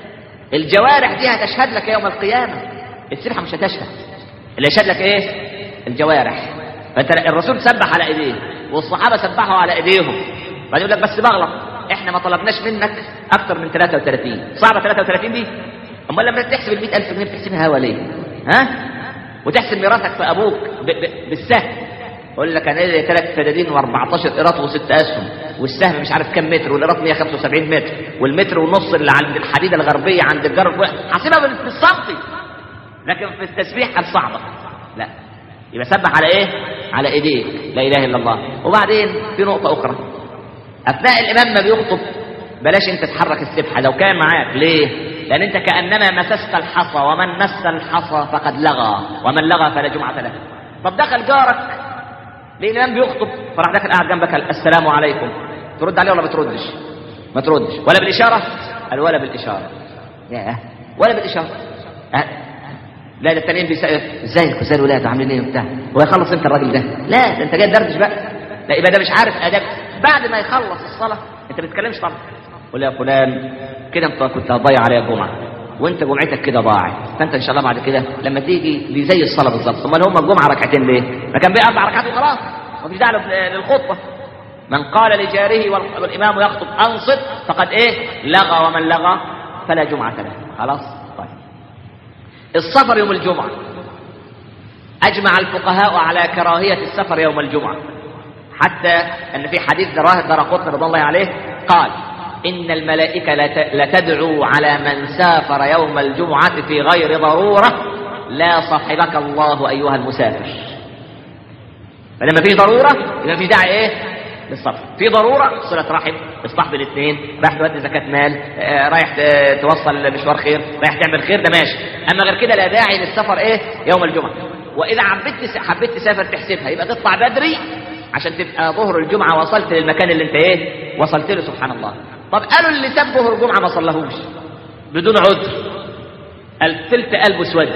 الجوارح دي هتشهد لك يوم القيامه السبحه مش هتشهد اللي يشهد لك ايه الجوارح فانت الرسول سبح على ايديه والصحابه سبحوا على ايديهم بعدين يقول لك بس بغلط احنا ما طلبناش منك اكتر من 33 صعبه 33 دي امال لما تحسب ال 100000 جنيه بتحسبها هوا ليه ها وتحسب ميراثك في ابوك ب... ب... بالسهم يقول لك انا لي ثلاث فدادين و14 قراط وست اسهم والسهم مش عارف كام متر والقراط 175 متر والمتر ونص اللي عند الحديده الغربيه عند الجار حاسبها بالسنتي لكن في التسبيح الصعبه لا يبقى سبح على ايه على ايديك لا اله الا الله وبعدين في نقطه اخرى اثناء الامام ما بيخطب بلاش انت تحرك السبحه لو كان معاك ليه لان انت كانما مسست الحصى ومن مس الحصى فقد لغى ومن لغى فلا جمعه له طب دخل جارك ليه الامام بيخطب فراح داخل قاعد جنبك قال السلام عليكم ترد عليه ولا ما تردش ما تردش ولا بالاشاره قال ولا بالاشاره يا ولا بالاشاره أه. لا ده التانيين بيسأل ازيك وازاي الولاد عاملين ايه وبتاع هو يخلص امتى الراجل ده لا ده انت جاي تدردش بقى لا يبقى ده مش عارف اداب بعد ما يخلص الصلاه انت ما بتتكلمش طبعا قول يا فلان كده انت كنت هتضيع عليا الجمعه وانت جمعتك كده ضاعت فانت ان شاء الله بعد كده لما تيجي دي زي الصلاه بالظبط امال هم الجمعه ركعتين ليه؟ ما كان بقى اربع ركعات وخلاص مفيش داعي للخطبه من قال لجاره والإمام يخطب أنصت فقد إيه لغى ومن لغى فلا جمعة له خلاص طيب السفر يوم الجمعة أجمع الفقهاء على كراهية السفر يوم الجمعة حتى أن في حديث دراه درقطن رضي الله عليه قال إن الملائكة لتدعو على من سافر يوم الجمعة في غير ضرورة لا صحبك الله أيها المسافر فلما في ضرورة يبقى في داعي إيه للصفر في ضرورة صلة رحم اصلاح بين الاثنين رايح تودي زكاة مال آه رايح توصل مشوار خير رايح تعمل خير ده ماشي أما غير كده لا داعي للسفر إيه يوم الجمعة وإذا حبيت حبيت تسافر تحسبها يبقى تطلع بدري عشان تبقى ظهر الجمعة وصلت للمكان اللي انت ايه وصلت له سبحان الله طب قالوا اللي ساب ظهر الجمعة ما صلهوش بدون عذر التلت قلبه اسود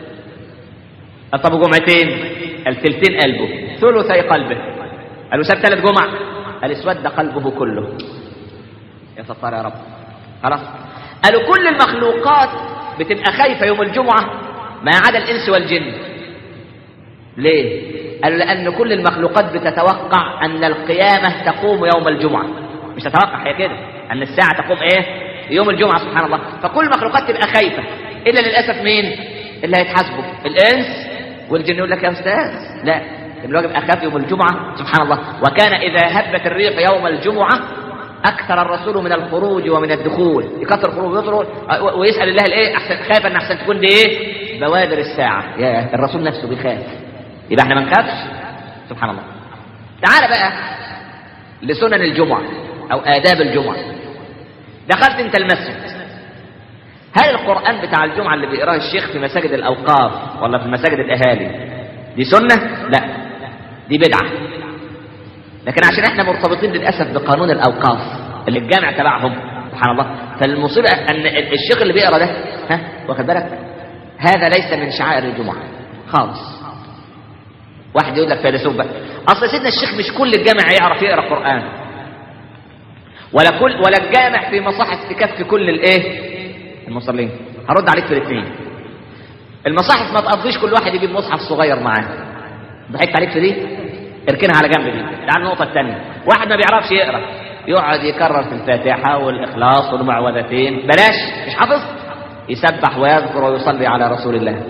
طب جمعتين التلتين قلبه ثلثي قلبه قالوا ساب ثلاث جمع قال اسود قلبه كله يا ستار يا رب خلاص قالوا كل المخلوقات بتبقى خايفة يوم الجمعة ما عدا الإنس والجن ليه قالوا لأن كل المخلوقات بتتوقع أن القيامة تقوم يوم الجمعة مش تتوقع هي كده أن الساعة تقوم إيه يوم الجمعة سبحان الله فكل المخلوقات تبقى خايفة إلا للأسف مين اللي هيتحاسبوا الإنس والجن يقول لك يا أستاذ لا الواجب أخاف يوم الجمعة سبحان الله وكان إذا هبت الريح يوم الجمعة أكثر الرسول من الخروج ومن الدخول يكثر الخروج ويطلع ويسأل الله الإيه أحسن خايف أن أحسن تكون دي إيه بوادر الساعة يا الرسول نفسه بيخاف يبقى احنا ما نخافش سبحان الله تعال بقى لسنن الجمعة أو آداب الجمعة دخلت أنت المسجد هل القرآن بتاع الجمعة اللي بيقراه الشيخ في مساجد الأوقاف ولا في مساجد الأهالي دي سنة؟ لا دي بدعة لكن عشان احنا مرتبطين للأسف بقانون الأوقاف اللي الجامع تبعهم سبحان الله فالمصيبة أن الشيخ اللي بيقرا ده ها واخد بالك هذا ليس من شعائر الجمعة خالص واحد يقول لك فيلسوف بقى اصل سيدنا الشيخ مش كل الجامع يعرف يقرا قران ولا كل ولا الجامع في مصاحف تكفي كل الايه المصلين هرد عليك في الاثنين المصاحف ما تقضيش كل واحد يجيب مصحف صغير معاه ضحكت عليك في دي اركنها على جنب دي تعال النقطه الثانيه واحد ما بيعرفش يقرا يقعد يكرر في الفاتحه والاخلاص والمعوذتين بلاش مش حافظ يسبح ويذكر ويصلي على رسول الله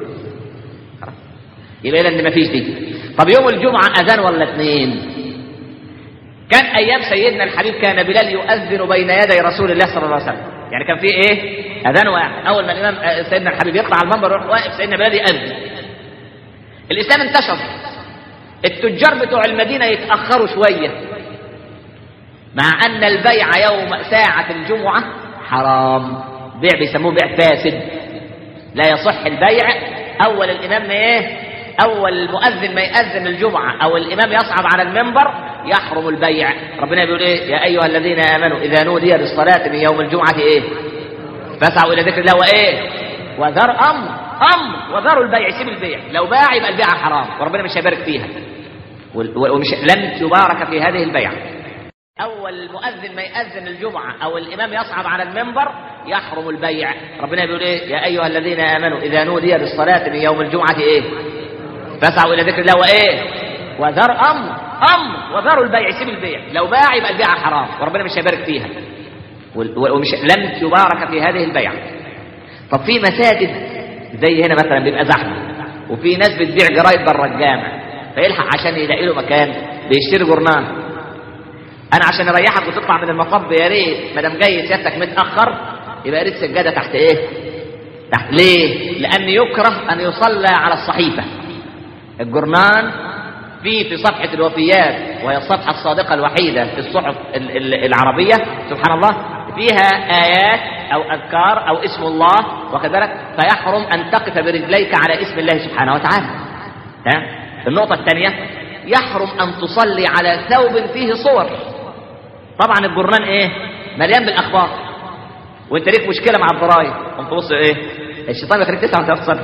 يبقى ان مفيش دي طب يوم الجمعه اذان ولا اثنين كان ايام سيدنا الحبيب كان بلال يؤذن بين يدي رسول الله صلى الله عليه وسلم يعني كان في ايه اذان واحد اول ما الامام سيدنا الحبيب يطلع على المنبر يروح واقف سيدنا بلال يأذن الاسلام انتشر التجار بتوع المدينه يتاخروا شويه مع ان البيع يوم ساعه الجمعه حرام بيع بيسموه بيع فاسد لا يصح البيع اول الامام ما ايه اول المؤذن ما يأذن الجمعة او الامام يصعد على المنبر يحرم البيع ربنا بيقول ايه يا ايها الذين امنوا اذا نودي للصلاة من يوم الجمعة ايه فاسعوا الى ذكر الله وايه وذر امر امر وذروا البيع سيب البيع لو باع يبقى البيع حرام وربنا مش هيبارك فيها ومش لن تبارك في هذه البيعة اول المؤذن ما يأذن الجمعة او الامام يصعد على المنبر يحرم البيع ربنا بيقول ايه يا ايها الذين امنوا اذا نودي للصلاة من يوم الجمعة ايه فاسعوا الى ذكر الله وايه وذر امر امر وذروا البيع سيب البيع لو باع يبقى البيع حرام وربنا مش هيبارك فيها ومش لن تبارك في هذه البيعة طب في مساجد زي هنا مثلا بيبقى زحمه وفي ناس بتبيع جرايد بره الجامع فيلحق عشان يلاقي له مكان بيشتري جورنال انا عشان اريحك وتطلع من المطب يا ريت ما دام جاي سيادتك متاخر يبقى يا ريت سجاده تحت ايه تحت ليه لان يكره ان يصلى على الصحيفه الجرنان في في صفحة الوفيات وهي الصفحة الصادقة الوحيدة في الصحف العربية سبحان الله فيها آيات أو أذكار أو اسم الله واخد بالك فيحرم أن تقف برجليك على اسم الله سبحانه وتعالى تمام النقطة الثانية يحرم أن تصلي على ثوب فيه صور طبعا الجرنان إيه مليان بالأخبار وأنت ليك مشكلة مع الضرايب قمت تبص إيه الشيطان يخليك تسعى وأنت تصلي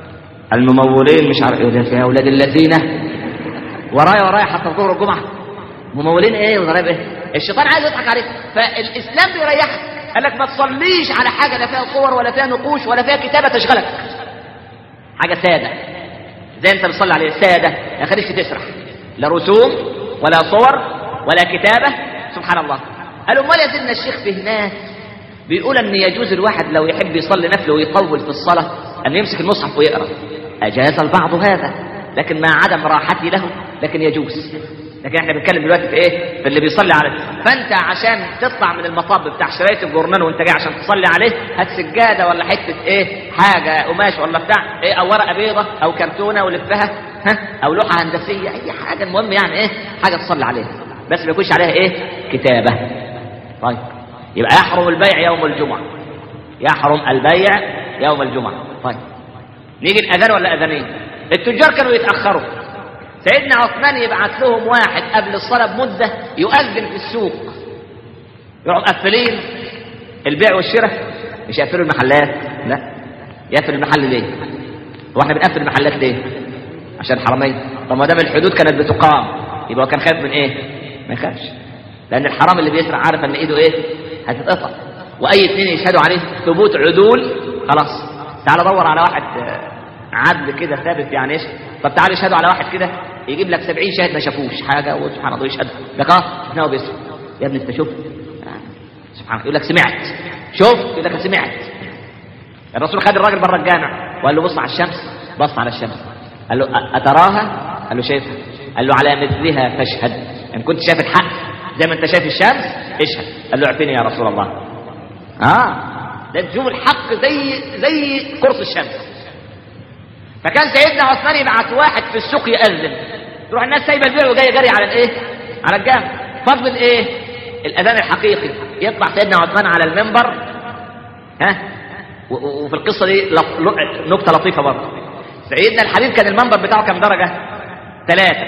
الممولين مش عارف ايه يا اولاد الذين ورايا ورايا حتى ظهر الجمعه ممولين ايه وضرايب ايه الشيطان عايز يضحك عليك فالاسلام بيريحك قال لك ما تصليش على حاجه لا فيها صور ولا فيها نقوش ولا فيها كتابه تشغلك حاجه ساده زي انت بتصلي عليه ساده ما يخليكش تسرح لا رسوم ولا صور ولا كتابة سبحان الله قالوا امال يا سيدنا الشيخ في ناس بيقول ان يجوز الواحد لو يحب يصلي نفل ويطول في الصلاة ان يمسك المصحف ويقرأ اجاز البعض هذا لكن مع عدم راحتي له لكن يجوز لكن احنا بنتكلم دلوقتي في ايه في اللي بيصلي على فانت عشان تطلع من المطب بتاع شرايط الجورنال وانت جاي عشان تصلي عليه هات سجاده ولا حته ايه حاجه قماش ولا بتاع ايه او ورقه بيضه او كرتونه ولفها ها او لوحه هندسيه اي حاجه المهم يعني ايه حاجه تصلي عليها بس ما يكونش عليها ايه كتابه طيب يبقى يحرم البيع يوم الجمعه يحرم البيع يوم الجمعه طيب نيجي الاذان ولا اذانين التجار كانوا يتاخروا سيدنا عثمان يبعث لهم واحد قبل الصلاة بمدة يؤذن في السوق يقعدوا مقفلين البيع والشراء مش يقفلوا المحلات لا يقفل المحل ليه؟ هو احنا بنقفل المحلات ليه؟ عشان حرامين طب ما دام الحدود كانت بتقام يبقى هو كان خايف من ايه؟ ما يخافش لأن الحرام اللي بيسرق عارف ان ايده ايه؟ هتتقطع واي اثنين يشهدوا عليه ثبوت عدول خلاص تعال دور على واحد عدل كده ثابت يعني ايش طب تعال اشهدوا على واحد كده يجيب لك 70 شاهد ما شافوش حاجه وسبحان الله يشهد لك اه شفناه بيسرق يا ابني انت شفت سبحان الله يقول لك سمعت شفت يقول لك سمعت الرسول خد الراجل بره الجامع وقال له بص على الشمس بص على الشمس قال له أتراها قال له شايفها قال له على مثلها فاشهد ان كنت شايف الحق زي ما انت شايف الشمس اشهد قال له اعفني يا رسول الله اه ده تشوف الحق زي زي قرص الشمس فكان سيدنا عثمان يبعث واحد في السوق يأذن تروح الناس سايبه البيع وجايه جري على الايه على الجامع فضل الايه الاذان الحقيقي يطلع سيدنا عثمان على المنبر ها وفي القصه دي نكته لطيفه برضه سيدنا الحبيب كان المنبر بتاعه كام درجه ثلاثه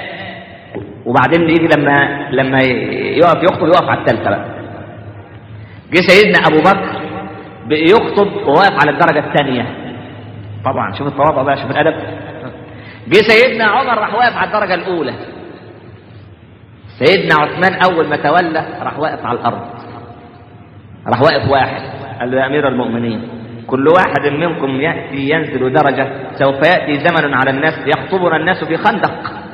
وبعدين يجي لما لما يقف يخطب يقف على الثالثه بقى جه سيدنا ابو بكر يخطب وواقف على الدرجه الثانيه طبعا شوف التواضع بقى شوف الادب جه سيدنا عمر راح واقف على الدرجه الاولى سيدنا عثمان اول ما تولى راح واقف على الارض راح واقف واحد قال له يا امير المؤمنين كل واحد منكم ياتي ينزل درجه سوف ياتي زمن على الناس يخطبنا الناس في خندق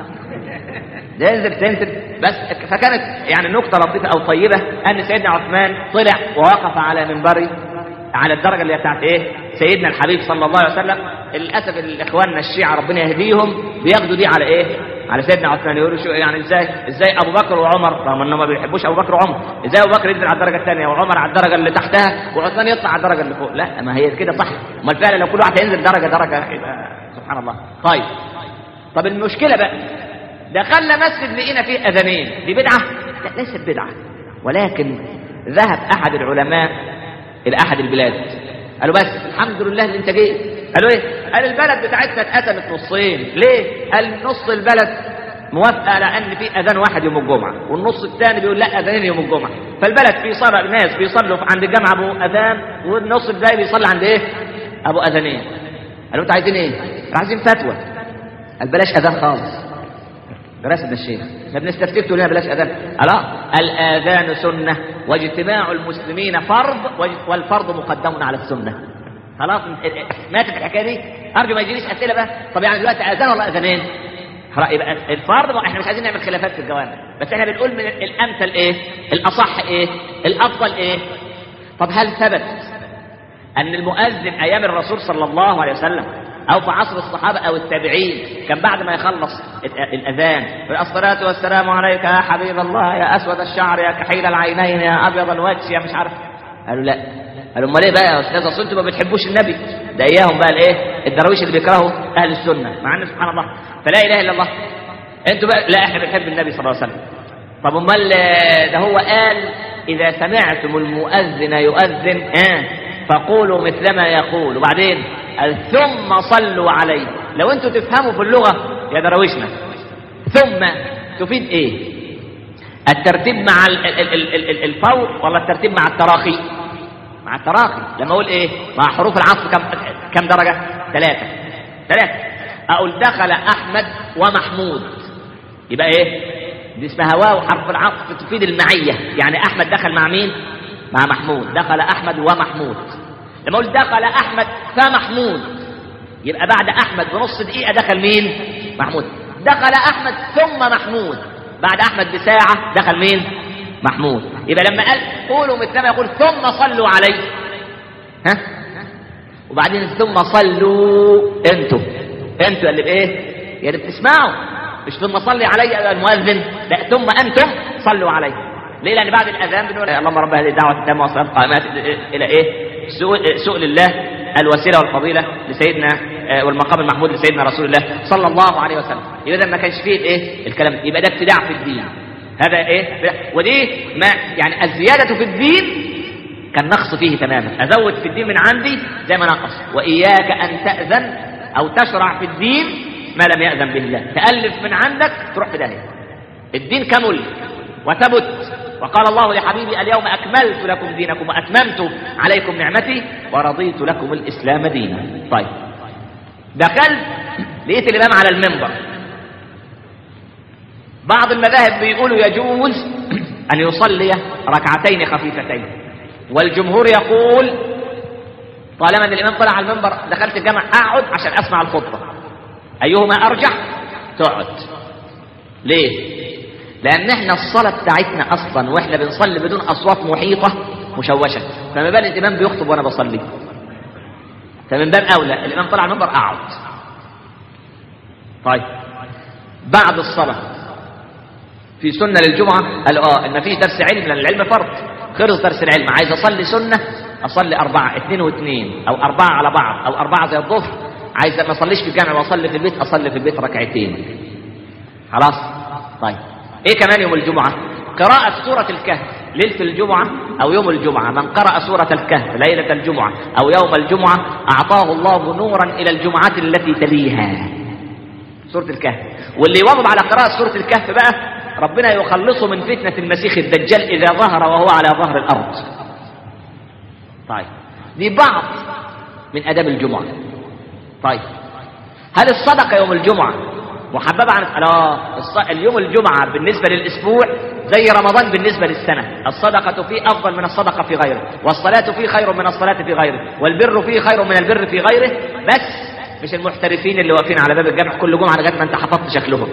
ده ينزل تنزل بس فكانت يعني نقطه لطيفه او طيبه ان سيدنا عثمان طلع ووقف على منبره على الدرجة اللي بتاعت ايه سيدنا الحبيب صلى الله عليه وسلم للأسف الإخواننا الشيعة ربنا يهديهم بياخدوا دي على ايه على سيدنا عثمان يقولوا شو يعني ازاي ازاي ابو بكر وعمر رغم انهم ما بيحبوش ابو بكر وعمر ازاي ابو بكر ينزل على الدرجه الثانيه وعمر على الدرجه اللي تحتها وعثمان يطلع على الدرجه اللي فوق لا ما هي كده صح امال فعلا لو كل واحد هينزل درجه درجه يبقى سبحان الله طيب طب المشكله بقى دخلنا مسجد لقينا فيه اذانين دي بدعه لا ليست بدعه ولكن ذهب احد العلماء الى احد البلاد قالوا بس الحمد لله اللي انت جيت قالوا ايه قال البلد بتاعتنا اتقسمت نصين ليه قال نص البلد موافقه على ان في اذان واحد يوم الجمعه والنص الثاني بيقول لا اذانين يوم الجمعه فالبلد في صلاه ناس بيصلوا عند الجامعه ابو اذان والنص الباقي بيصلي عند ايه ابو اذانين قالوا انتوا عايزين ايه عايزين فتوى قال بلاش اذان خالص دراسة الشيخ ما بنستفتيك تقول لنا بلاش اذان لا الاذان سنه واجتماع المسلمين فرض والفرض مقدم على السنه خلاص ماتت الحكايه دي ارجو ما يجيليش اسئله بقى طب يعني دلوقتي اذان ولا اذانين يبقى الفرض احنا مش عايزين نعمل خلافات في الجوامع بس احنا بنقول من الامثل ايه الاصح ايه الافضل ايه طب هل ثبت ان المؤذن ايام الرسول صلى الله عليه وسلم او في عصر الصحابه او التابعين كان بعد ما يخلص الاذان الصلاه والسلام عليك يا حبيب الله يا اسود الشعر يا كحيل العينين يا ابيض الوجه يا مش عارف قالوا لا قالوا امال ايه بقى يا استاذ اصل انتوا ما بتحبوش النبي ده اياهم بقى الايه الدراويش اللي بيكرهوا اهل السنه مع ان سبحان الله فلا اله الا الله انتوا بقى لا احنا بنحب النبي صلى الله عليه وسلم طب امال ده هو قال اذا سمعتم المؤذن يؤذن آه فقولوا مثل ما يقول وبعدين ثم صلوا عليه لو انتوا تفهموا في اللغة يا درويشنا ثم تفيد ايه الترتيب مع الفور ولا الترتيب مع التراخي مع التراخي لما اقول ايه مع حروف العطف كم كم درجة ثلاثة ثلاثة اقول دخل احمد ومحمود يبقى ايه دي اسمها واو حرف العطف تفيد المعية يعني احمد دخل مع مين مع محمود دخل احمد ومحمود لما اقول دخل احمد فمحمود يبقى بعد احمد بنص دقيقه دخل مين محمود دخل احمد ثم محمود بعد احمد بساعه دخل مين محمود يبقى لما قال قولوا مثلما يقول ثم صلوا عليه ها وبعدين ثم صلوا انتوا انتوا اللي بايه يا اللي بتسمعوا مش ثم صلي علي ايها المؤذن لا ثم انتم صلوا عليه ليه لان بعد الاذان بنقول اللهم رب هذه الدعوه التامه والصلاه القائمات الى ايه سؤل, سؤل الله الوسيله والفضيله لسيدنا آه، والمقام المحمود لسيدنا رسول الله صلى الله عليه وسلم يبقى ده ما كانش فيه الايه الكلام يبقى ده ابتداع في الدين هذا ايه ودي ما يعني الزياده في الدين كان نقص فيه تماما ازود في الدين من عندي زي ما نقص واياك ان تاذن او تشرع في الدين ما لم ياذن به الله تالف من عندك تروح في داهيه الدين كمل وثبت وقال الله لحبيبي اليوم اكملت لكم دينكم واتممت عليكم نعمتي ورضيت لكم الاسلام دينا طيب دخلت لقيت الامام على المنبر بعض المذاهب بيقولوا يجوز ان يصلي ركعتين خفيفتين والجمهور يقول طالما ان الامام طلع على المنبر دخلت الجامع اقعد عشان اسمع الخطبه ايهما ارجح تقعد ليه لان احنا الصلاه بتاعتنا اصلا واحنا بنصلي بدون اصوات محيطه مشوشه فما بال الامام بيخطب وانا بصلي فمن باب اولى الامام طلع على المنبر اقعد طيب بعد الصلاه في سنه للجمعه قال اه ان في درس علم لان العلم فرض خلص درس العلم عايز اصلي سنه اصلي اربعه اثنين واثنين او اربعه على بعض او اربعه زي الظهر عايز ما اصليش في الجامع واصلي في البيت اصلي في البيت ركعتين خلاص طيب ايه كمان يوم الجمعه قراءه سوره الكهف ليله الجمعه او يوم الجمعه من قرأ سوره الكهف ليله الجمعه او يوم الجمعه اعطاه الله نورا الى الجمعه التي تليها سوره الكهف واللي يواظب على قراءه سوره الكهف بقى ربنا يخلصه من فتنة المسيح الدجال إذا ظهر وهو على ظهر الأرض طيب دي بعض من أداب الجمعة طيب هل الصدقة يوم الجمعة محببة عن لا الص... اليوم الجمعة بالنسبة للأسبوع زي رمضان بالنسبة للسنة الصدقة فيه أفضل من الصدقة في غيره والصلاة فيه خير من الصلاة في غيره والبر فيه خير من البر في غيره بس مش المحترفين اللي واقفين على باب الجامع كل جمعة لغاية ما انت حفظت شكلهم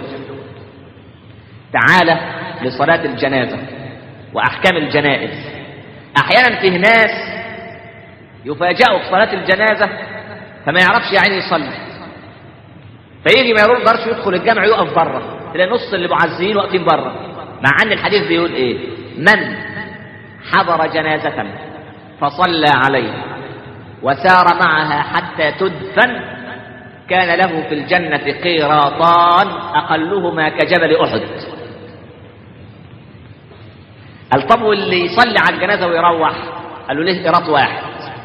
تعالى لصلاة الجنازة وأحكام الجنائز أحيانا فيه ناس يفاجئوا في صلاة الجنازة فما يعرفش يعني يصلي فيجي ما يقدرش يدخل الجامع يقف بره تلاقي نص اللي معزيين واقفين بره مع ان الحديث بيقول ايه من حضر جنازة فصلى عليها وسار معها حتى تدفن كان له في الجنة قيراطان أقلهما كجبل أحد قال طب واللي يصلي على الجنازه ويروح قال له ليه قيراط واحد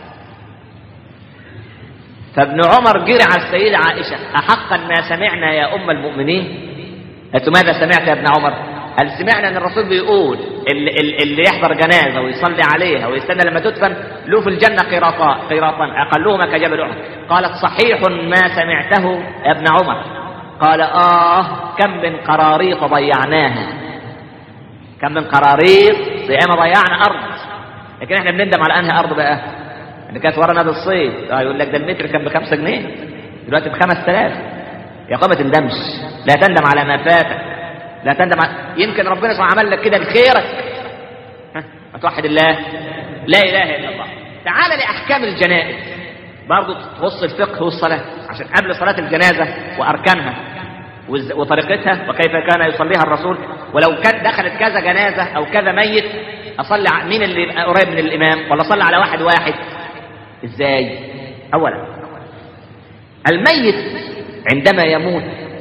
فابن عمر جري على السيدة عائشة أحقا ما سمعنا يا أم المؤمنين قالت ماذا سمعت يا ابن عمر قال سمعنا أن الرسول بيقول اللي, اللي يحضر جنازة ويصلي عليها ويستنى لما تدفن له في الجنة قيراطان قيراطان أقلهما كجبل أحد قالت صحيح ما سمعته يا ابن عمر قال آه كم من قراريط ضيعناها كم من قراريط زي ما ضيعنا ارض لكن احنا بنندم على انهي ارض بقى اللي كانت ورا نادي الصيد اه يقول لك ده المتر كان ب 5 جنيه دلوقتي ب 5000 يا قوم ما تندمش لا تندم على ما فاتك لا تندم على... يمكن ربنا سبحانه عمل لك كده لخيرك ها توحد الله لا اله الا الله تعال لاحكام الجنائز برضه تخص الفقه والصلاه عشان قبل صلاه الجنازه واركانها وطريقتها وكيف كان يصليها الرسول ولو كان دخلت كذا جنازة أو كذا ميت أصلي على مين اللي يبقى قريب من الإمام ولا أصلي على واحد واحد إزاي أولا الميت عندما يموت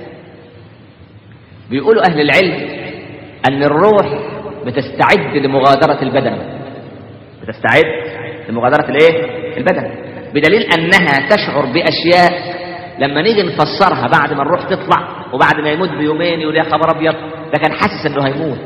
بيقولوا أهل العلم أن الروح بتستعد لمغادرة البدن بتستعد لمغادرة الايه البدن بدليل أنها تشعر بأشياء لما نيجي نفسرها بعد ما الروح تطلع وبعد ما يموت بيومين يقول يا خبر ابيض ده كان حاسس انه هيموت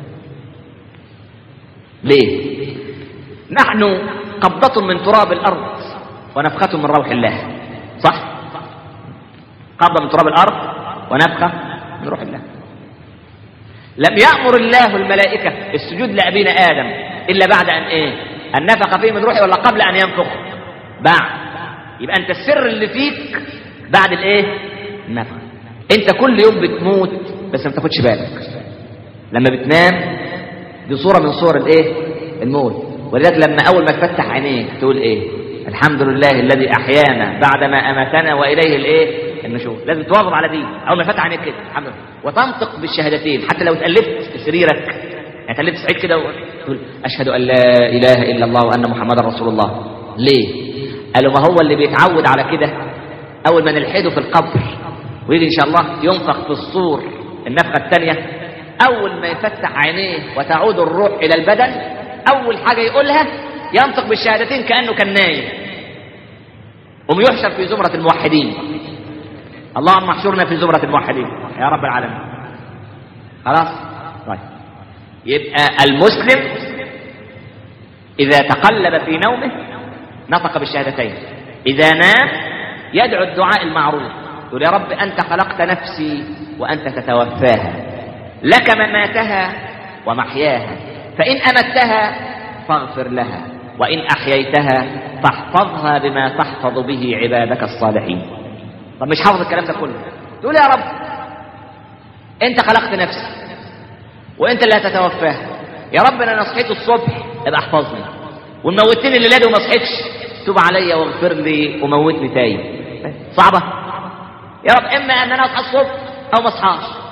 ليه نحن قبضة من تراب الارض ونفخة من روح الله صح قبضة من تراب الارض ونفخة من روح الله لم يأمر الله الملائكة السجود لأبينا آدم إلا بعد أن إيه أن نفخ فيه من روحه ولا قبل أن ينفخ بعد يبقى أنت السر اللي فيك بعد الايه النفخ انت كل يوم بتموت بس ما تاخدش بالك لما بتنام دي صورة من صور الايه الموت ولذلك لما اول ما تفتح عينيك تقول ايه الحمد لله الذي احيانا بعدما اماتنا واليه الايه النشور لازم تواظب على دي اول ما فتح عينيك كده الحمد لله وتنطق بالشهادتين حتى لو اتقلبت في سريرك يعني اتقلبت سعيد كده وتقول اشهد ان لا اله الا الله وان محمدا رسول الله ليه قالوا ما هو اللي بيتعود على كده اول ما نلحده في القبر ويجي ان شاء الله ينفخ في الصور النفخه الثانيه اول ما يفتح عينيه وتعود الروح الى البدن اول حاجه يقولها ينطق بالشهادتين كانه كان نايم قوم يحشر في زمره الموحدين اللهم احشرنا في زمره الموحدين يا رب العالمين خلاص طيب يبقى المسلم اذا تقلب في نومه نطق بالشهادتين اذا نام يدعو الدعاء المعروف يقول يا رب انت خلقت نفسي وانت تتوفاها لك مماتها ومحياها فإن أمتها فاغفر لها وإن أحييتها فاحفظها بما تحفظ به عبادك الصالحين طب مش حافظ الكلام ده كله تقول يا رب أنت خلقت نفسي وأنت اللي هتتوفاها يا رب أنا صحيت الصبح ابقى احفظني وموتني الليلة وما صحيتش تب عليا واغفر لي وموتني تاني صعبة يا رب إما أن أنا أصحى الصبح أو ما أصحاش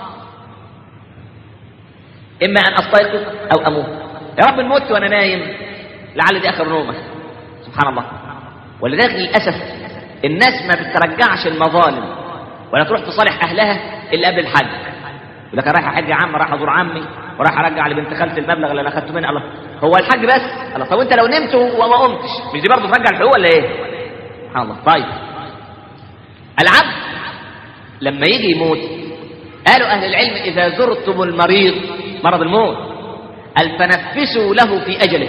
إما أن أستيقظ أو أموت يا رب الموت وأنا نايم لعل دي آخر نومة سبحان الله ولذلك للأسف الناس ما بترجعش المظالم ولا تروح تصالح أهلها إلا قبل الحج يقول لك أنا رايح أحج يا عم رايح أزور عمي ورايح أرجع لبنت خالتي المبلغ اللي أنا أخدته منها الله هو الحج بس الله طب أنت لو نمت وما قمتش مش دي برضه ترجع الحقوق ولا إيه؟ سبحان الله طيب العبد لما يجي يموت قالوا أهل العلم إذا زرتم المريض مرض الموت قال فنفسوا له في أجله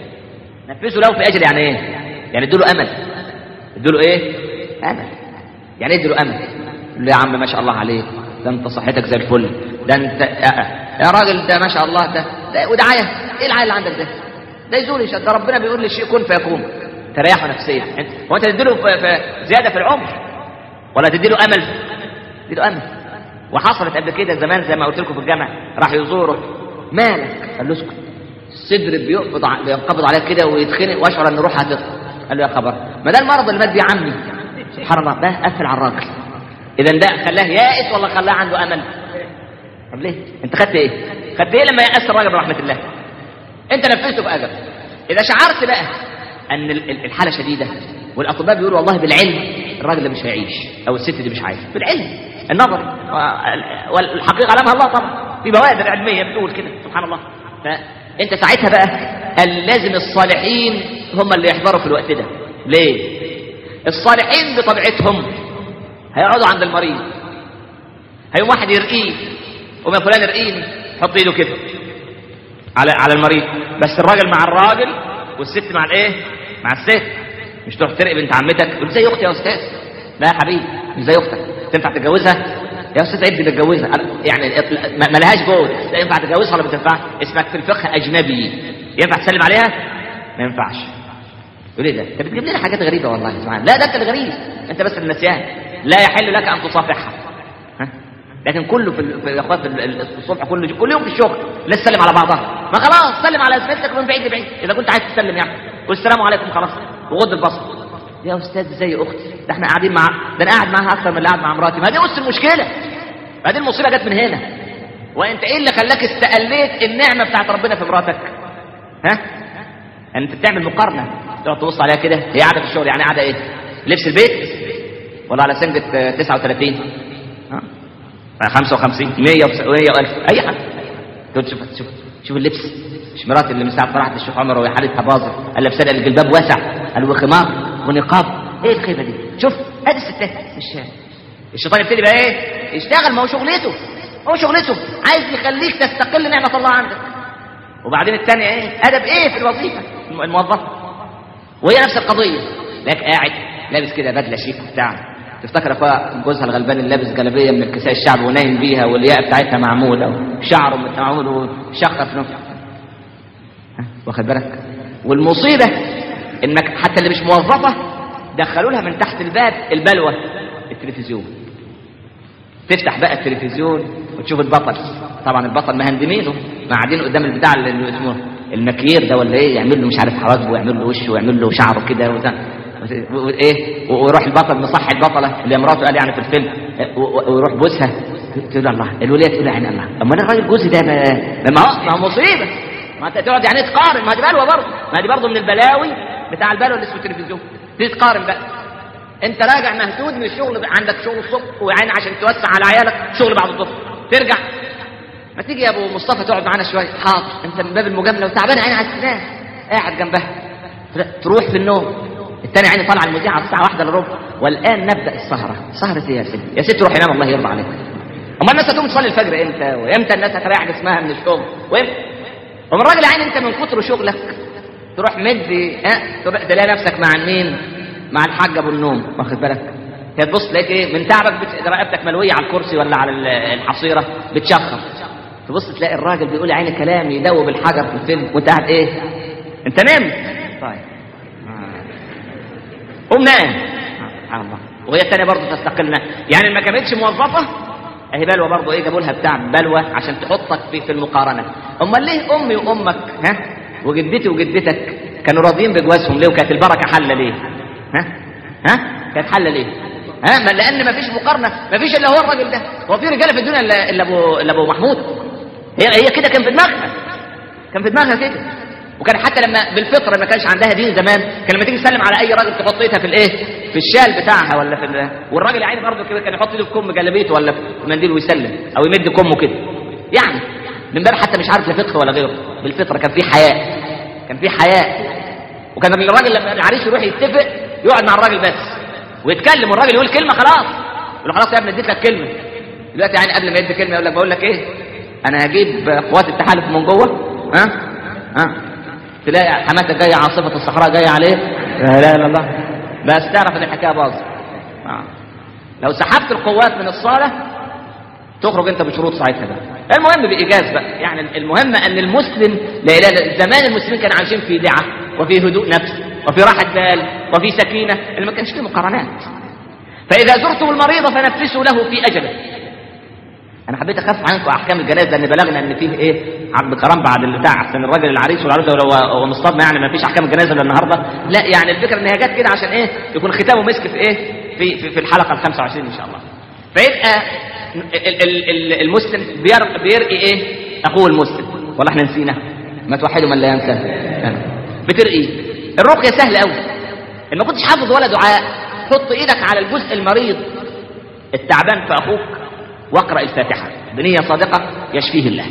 نفسوا له في أجله يعني إيه؟ يعني ادوا له أمل ادوا له إيه؟ أمل يعني ايه ادوا له أمل يقول له يا عم ما شاء الله عليك ده أنت صحتك زي الفل ده أنت يا راجل ده ما شاء الله ده, ده ودعاية إيه العيال اللي عندك ده؟ ده يزول يشد ده ربنا بيقول للشيء كن فيكون تريحه نفسيا هو أنت تديله في في زيادة في العمر ولا تديله أمل؟ تديله أمل وحصلت قبل كده زمان زي ما قلت لكم في الجامع راح يزوره مالك قال له اسكت الصدر بيقبض ع- بينقبض عليك كده ويتخنق واشعر ان روحها هتطلع قال له يا خبر ما ده المرض اللي مات بيه عمي سبحان الله ده قفل على الراجل اذا ده خلاه يائس ولا خلاه عنده امل طب ليه انت خدت ايه خدت ايه لما يأس الراجل برحمه الله انت نفذته باجر اذا شعرت بقى ان ال- ال- الحاله شديده والاطباء بيقولوا والله بالعلم الراجل ده مش هيعيش او الست دي مش عايشه بالعلم النظري و- والحقيقه علمها الله طبعا في بوادر علميه بتقول كده سبحان الله فانت ساعتها بقى قال لازم الصالحين هم اللي يحضروا في الوقت ده ليه الصالحين بطبيعتهم هيقعدوا عند المريض هيقوم واحد يرقيه وما فلان يرقيني حط ايده كده على على المريض بس الراجل مع الراجل والست مع الايه مع الست مش تروح ترقي بنت عمتك تقول زي اختي يا استاذ لا يا حبيبي مش زي اختك تنفع تتجوزها يا استاذ عيب نتجوزها يعني ما ما لهاش جوز لا ينفع تتجوزها ولا ما تنفعش اسمك في الفقه اجنبي ينفع تسلم عليها ما ينفعش يقول ايه ده انت بتجيب لنا حاجات غريبه والله سبحان لا ده انت الغريب انت بس النسيان لا يحل لك ان تصافحها ها؟ لكن كله في ال- في الاخوات في ال- الصبح كله كل يوم في الشغل الناس تسلم على بعضها ما خلاص سلم على زميلتك من بعيد لبعيد اذا كنت عايز تسلم يعني قول السلام عليكم خلاص وغض البصر يا استاذ زي اختي ده احنا قاعدين مع ده انا قاعد معاها اكثر من اللي قاعد مع مراتي ما دي نص المشكله ما دي المصيبه جت من هنا وانت ايه اللي خلاك استقليت النعمه بتاعت ربنا في مراتك ها انت بتعمل مقارنه تقعد تبص عليها كده هي قاعده في الشغل يعني قاعده ايه لبس البيت ولا على سنجة آه، 39 ها 55 100 و1000 اي حاجه تقول شوف شوف شوف اللبس مش مرات اللي من ساعه فرحت الشيخ عمر وهي حالتها باظت قال لابسه لها الجلباب واسع قال وخمار ونقاب ايه الخيبه دي شوف ادي الستات مش الشيطان يبتدي بقى ايه يشتغل ما هو شغلته هو شغلته عايز يخليك تستقل نعمه الله عندك وبعدين الثانيه ايه ادب ايه في الوظيفه الم- الموظفه وهي نفس القضيه لك قاعد لابس كده بدله شيك بتاع تفتكر اخويا جوزها الغلبان اللي لابس جلابيه من الكساء الشعب ونايم بيها والياقه بتاعتها معموله وشعره مت- معمول وشخر في نفسه ها، واخد بالك والمصيبه انك حتى اللي مش موظفه دخلوا لها من تحت الباب البلوه التلفزيون تفتح بقى التلفزيون وتشوف البطل طبعا البطل مهندمينه قاعدين قدام البتاع اللي اسمه المكيير ده ولا ايه يعمل له مش عارف حواجبه ويعمل له وشه ويعمل له شعره كده وايه ويروح البطل مصحي البطله اللي مراته قال يعني في الفيلم ويروح بوسها تقول الله الوليه تقول عين الله اما انا الراجل جوزي ده ما هو مصيبه ما انت تقعد يعني تقارن ما دي بلوه برضه ما دي برضه من البلاوي بتاع البلوه اللي اسمه التلفزيون تيجي تقارن بقى انت راجع مهدود من الشغل عندك شغل الصبح وعين عشان توسع على عيالك شغل بعد الظهر ترجع ما تيجي يا ابو مصطفى تقعد معانا شويه حاضر انت من باب المجامله وتعبان عين على السنان قاعد جنبها تروح في النوم الثاني عيني طالعه المذيعه على الساعه واحدة للربع والان نبدا السهره سهره ايه يا ست يا ست روحي نام الله يرضى عليك امال الناس هتقوم تصلي الفجر امتى وامتى الناس هتريح جسمها من الشغل وامتى ومن راجل عين انت من كتر شغلك تروح مدي اه تلاقي نفسك مع مين مع الحاج ابو النوم واخد بالك تبص تلاقيك ايه من تعبك بت... رقبتك ملويه على الكرسي ولا على الحصيره بتشخر تبص تلاقي الراجل بيقول يا عيني كلام يدوب الحجر في الفيلم وانت قاعد ايه انت نمت طيب قوم نام سبحان الله وهي الثانيه برضه تستقلنا يعني ما كانتش موظفه اهي بلوه برضه ايه جابوا لها بتاع بلوه عشان تحطك في في المقارنه امال ليه امي وامك ها وجدتي وجدتك كانوا راضيين بجوازهم ليه وكانت البركه حله ليه ها ها كانت حله ليه ها ما لان ما فيش مقارنه ما فيش الا هو الراجل ده هو في رجاله في الدنيا الا الا ابو الا ابو محمود هي هي كده كان في دماغها كان في دماغها كده وكان حتى لما بالفطره ما كانش عندها دين زمان كان لما تيجي تسلم على اي راجل تحط ايدها في الايه في الشال بتاعها ولا في ال... والراجل عيني برضه كده كان يحط ايده في كم جلابيته ولا في منديل ويسلم او يمد كمه كده يعني من باب حتى مش عارف لا فقه ولا غيره بالفطره كان في حياء كان في حياء وكان الراجل لما العريس يروح يتفق يقعد مع الراجل بس ويتكلم والراجل يقول كلمه خلاص يقول له خلاص يا ابني اديت لك كلمه دلوقتي يعني قبل ما يدي كلمه يقول لك بقول لك ايه انا هجيب قوات التحالف من جوه ها ها تلاقي حماتك جايه عاصفه الصحراء جايه عليه لا اله الا الله بس تعرف ان الحكايه باظت آه. لو سحبت القوات من الصاله تخرج انت بشروط ساعتها بقى المهم بايجاز بقى يعني المهم ان المسلم لا اله الا زمان المسلمين كانوا عايشين في دعه وفي هدوء نفس وفي راحه بال وفي سكينه اللي ما كانش فيه مقارنات فاذا زرتم المريض فنفسوا له في اجله انا حبيت اخفف عنكم احكام الجنائز لان بلغنا ان فيه ايه عقد كرام بعد البتاع عشان الراجل العريس والعروسه هو مصطدم يعني ما فيش احكام الجنائز الا النهارده لا يعني الفكره ان هي جت كده عشان ايه يكون ختامه مسك في ايه في في, في الحلقه ال 25 ان شاء الله فيبقى ال ال ال المسلم بيرقي, بيرقي ايه اخوه المسلم والله احنا نسينا ما توحدوا من لا ينسى بترقي الرقيه سهله قوي ان ما كنتش حافظ ولا دعاء حط ايدك على الجزء المريض التعبان في اخوك واقرا الفاتحه بنيه صادقه يشفيه الله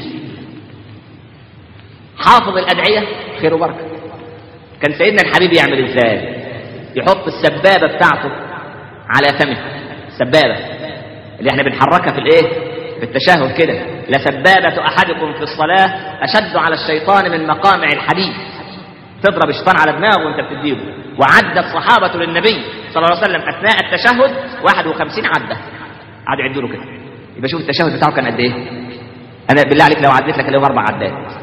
حافظ الادعيه خير وبركه كان سيدنا الحبيب يعمل ازاي يحط السبابه بتاعته على فمه السبابه اللي احنا بنحركها في الايه في التشهد كده لسبابه احدكم في الصلاه اشد على الشيطان من مقامع الحديد تضرب الشيطان على دماغه وانت بتديله وعد الصحابه للنبي صلى الله عليه وسلم اثناء التشهد 51 عده قعدوا يعدوا له كده يبقى شوف التشهد بتاعه كان قد ايه انا بالله عليك لو عديت لك اليوم اربع عدات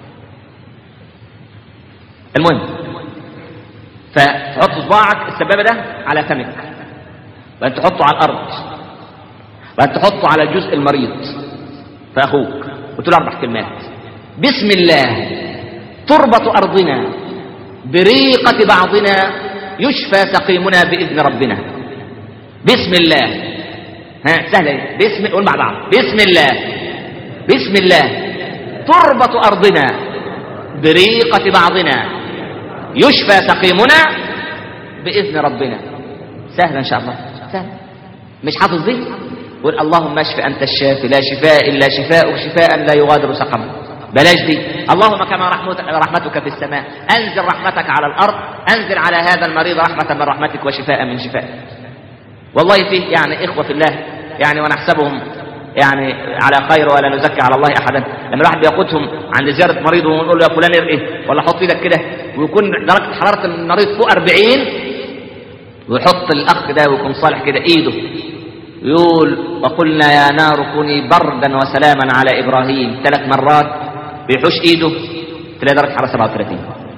المهم فتحط صباعك السبابه ده على فمك وان تحطه على الارض وان تحطه على الجزء المريض فاخوك وتقول اربع كلمات بسم الله تربة ارضنا بريقة بعضنا يشفى سقيمنا باذن ربنا بسم الله ها سهلة باسم قول مع بعض بسم الله بسم الله تربة أرضنا بريقة بعضنا يشفى سقيمنا بإذن ربنا سهلة إن شاء الله سهل مش حافظ دي قول اللهم اشف أنت الشافي لا شفاء إلا شفاء شفاء لا يغادر سقما بلاش دي اللهم كما رحمتك, رحمتك في السماء أنزل رحمتك على الأرض أنزل على هذا المريض رحمة من رحمتك وشفاء من شفائك والله فيه يعني إخوة في الله يعني ونحسبهم يعني على خير ولا نزكي على الله أحدا لما الواحد بياخدهم عند زيارة مريض ونقول له يا فلان ارقي ولا حط ايدك كده ويكون درجة حرارة المريض فوق 40 ويحط الأخ ده ويكون صالح كده إيده يقول وقلنا يا نار كوني بردا وسلاما على إبراهيم ثلاث مرات بيحوش إيده تلاقي درجة حرارة 37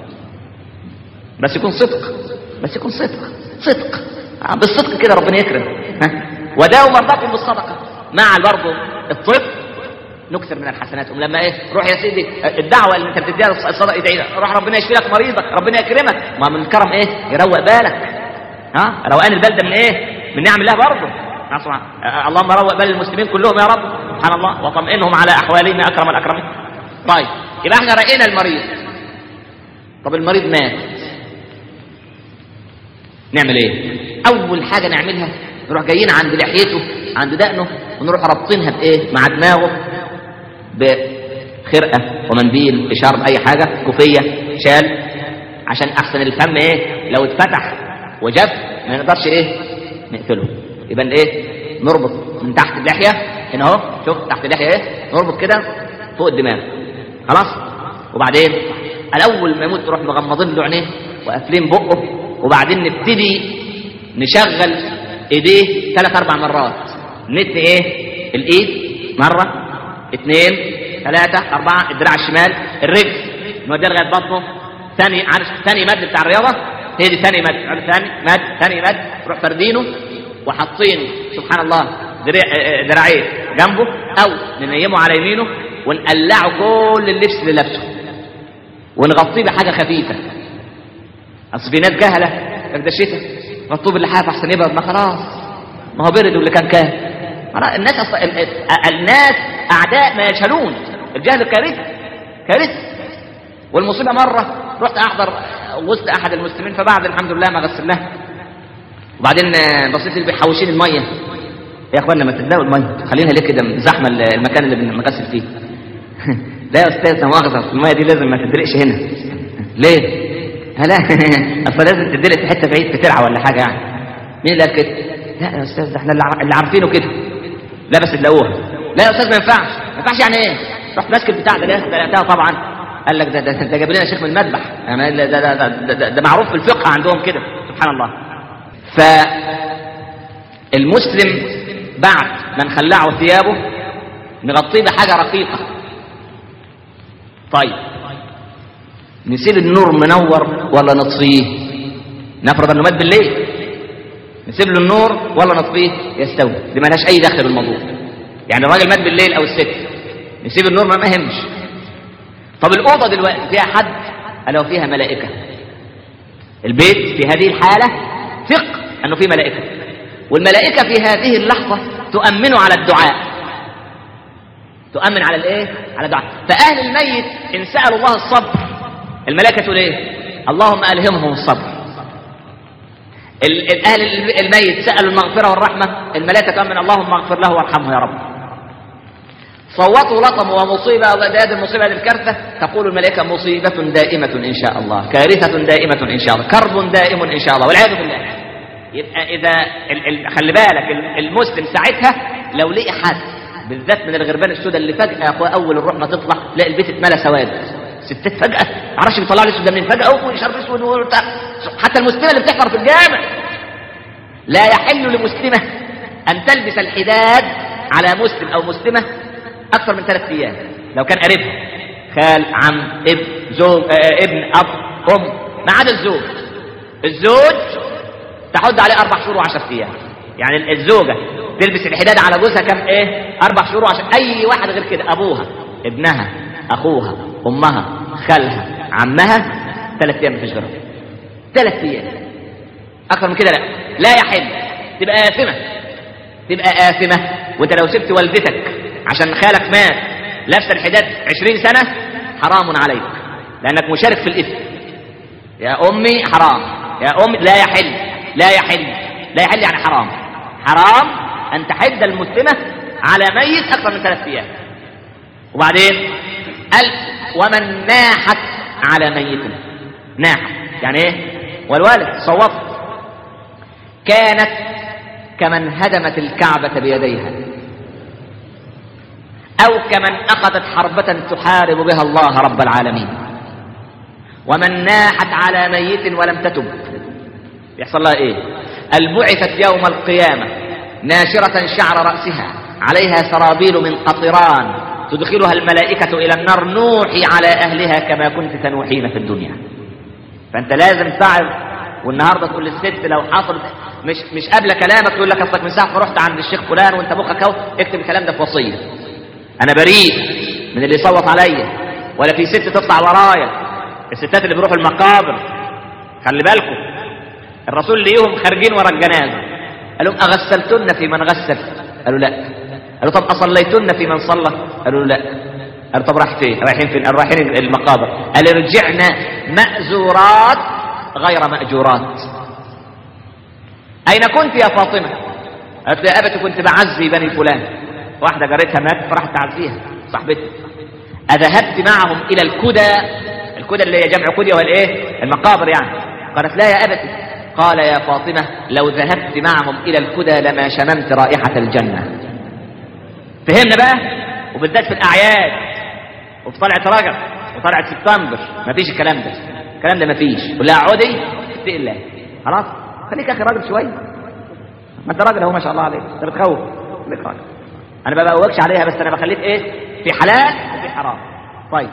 بس يكون صدق بس يكون صدق صدق بالصدق كده ربنا يكرم ها وداووا مرضاكم بالصدقه مع برضه الطب نكثر من الحسنات ولما ايه روح يا سيدي الدعوه اللي انت بتديها الصدقه ادعي لها روح ربنا يشفي لك مريضك ربنا يكرمك ما من الكرم ايه يروق بالك ها روقان البال ده من ايه من نعم الله برضه آه، اللهم روق بال المسلمين كلهم يا رب سبحان الله وطمئنهم على احوالهم يا اكرم الاكرمين طيب يبقى احنا راينا المريض طب المريض مات نعمل ايه اول حاجه نعملها نروح جايين عند لحيته عند دقنه ونروح رابطينها بايه مع دماغه بخرقه ومنديل اشاره باي حاجه كوفيه شال عشان احسن الفم ايه لو اتفتح وجف ما نقدرش ايه نقفله يبقى ايه نربط من تحت اللحيه هنا اهو شوف تحت اللحيه ايه نربط كده فوق الدماغ خلاص وبعدين الاول ما يموت تروح مغمضين له عينيه وقافلين بقه وبعدين نبتدي نشغل ايديه ثلاث اربع مرات نت ايه الايد مره اثنين ثلاثة أربعة الدراع الشمال الرجل نوديها لغاية بطنه ثاني عارف ثاني مد بتاع الرياضة هي دي ثاني مد عارف ثاني مد ثاني مد نروح فردينه وحاطين سبحان الله دراعين جنبه أو ننيمه على يمينه ونقلعه كل اللبس اللي لابسه ونغطيه بحاجة خفيفة أصل في ناس جهلة ده الشتاء غطوه باللحاف أحسن يبرد ما خلاص ما هو برد واللي كان كان الناس أصلا الناس أعداء ما يشهلون الجهل كارثة كارثة والمصيبة مرة رحت أحضر وسط أحد المسلمين فبعد الحمد لله ما غسلناه وبعدين بصيت اللي بيحوشين المية يا اخوانا ما تدلقوا المية خلينا ليه كده زحمة المكان اللي بنغسل فيه لا يا استاذ مؤاخذة المية دي لازم ما تدلقش هنا ليه؟ لا اصل لازم تدلق في حتة بعيد في ترعة ولا حاجة يعني مين اللي قال كده؟ لا يا استاذ ده احنا اللي عارفينه كده لا بس تلاقوها لا يا استاذ ما ينفعش ما ينفعش يعني ايه رحت ماسك البتاع ده دلقتها طبعا قال لك ده ده انت جايب لنا شيخ من المذبح يعني ده ده, ده, ده, ده, ده معروف في الفقه عندهم كده سبحان الله فالمسلم بعد ما نخلعه ثيابه نغطيه بحاجه رقيقه طيب نسيب النور منور ولا نطفيه نفرض انه مات بالليل نسيب له النور ولا نطفيه يستوي دي ما لهاش اي دخل بالموضوع يعني الراجل مات بالليل او الست نسيب النور ما مهمش طب الاوضه دلوقتي فيها حد الا وفيها ملائكه البيت في هذه الحاله ثق انه فيه ملائكه والملائكه في هذه اللحظه تؤمن على الدعاء تؤمن على الايه على الدعاء فاهل الميت ان سالوا الله الصبر الملائكه تقول ايه اللهم الهمهم الصبر اهل الميت سالوا المغفره والرحمه الملائكه تؤمن اللهم اغفر له وارحمه يا رب صوتوا لطم ومصيبة وزاد المصيبة للكارثة تقول الملائكة مصيبة دائمة إن شاء الله كارثة دائمة إن شاء الله كرب دائم إن شاء الله والعياذ بالله يبقى إذا ال ال خلي بالك المسلم ساعتها لو لقي حد بالذات من الغربان السوداء اللي فجأة يا أخويا أول الروح ما تطلع تلاقي البيت اتملى سواد ستات فجأة معرفش بيطلع لي السوداء منين فجأة أخوي شرب اسود حتى المسلمة اللي بتحضر في الجامع لا يحل لمسلمة أن تلبس الحداد على مسلم أو مسلمة أكثر من ثلاث أيام لو كان قريبها خال عم ابن زوج آه ابن أب أم ما عدا الزوج الزوج تحد عليه أربع شهور وعشرة أيام يعني الزوجة تلبس الحداد على جوزها كم إيه أربع شهور وعشرة أي واحد غير كده أبوها ابنها أخوها أمها خالها عمها ثلاث أيام مفيش غيرهم ثلاث أيام أكثر من كده لا لا يحل تبقى آثمة تبقى آثمة وأنت لو سبت والدتك عشان خالك مات لابسه الحداد عشرين سنة حرام عليك لأنك مشارك في الإثم يا أمي حرام يا أمي لا يحل لا يحل لا يحل يعني حرام حرام أن تحد المسلمة على ميت أكثر من ثلاث أيام وبعدين قال ومن ناحت على ميت ناحت يعني ايه والوالد صوت كانت كمن هدمت الكعبة بيديها أو كمن أخذت حربة تحارب بها الله رب العالمين ومن ناحت على ميت ولم تتب يحصل لها إيه البعثت يوم القيامة ناشرة شعر رأسها عليها سرابيل من قطران تدخلها الملائكة إلى النار نوحي على أهلها كما كنت تنوحين في الدنيا فأنت لازم تعظ والنهاردة تقول للست لو حصلت مش مش قابله كلامك يقول لك اصلك من ساعه ما رحت عند الشيخ فلان وانت مخك اهو اكتب الكلام ده في وصيه انا بريء من اللي يصوت عليا ولا في ست تطلع ورايا الستات اللي بيروحوا المقابر خلي بالكم الرسول ليهم خارجين ورا الجنازه قال لهم اغسلتن في من غسل قالوا لا قالوا طب اصليتن في من صلى قالوا لا قالوا طب رايح فين رايحين فين قالوا رايحين المقابر قال رجعنا مأزورات غير مأجورات أين كنت يا فاطمة قالت له يا أبت كنت بعزي بني فلان واحدة جارتها ماتت فراحت تعزيها صاحبتها أذهبت معهم إلى الكدى الكدى اللي هي جمع كدى والايه المقابر يعني قالت لا يا أبت قال يا فاطمة لو ذهبت معهم إلى الكدى لما شممت رائحة الجنة فهمنا بقى وبالذات في الأعياد وفي طلعة رجب وطلعة سبتمبر مفيش الكلام ده الكلام ده مفيش ولا عودي اتقي الله خلاص خليك يا اخي راجل شويه ما انت راجل اهو ما شاء الله عليك انت بتخوف خليك راجل انا ما بقوكش عليها بس انا بخليك ايه في حلال وفي حرام طيب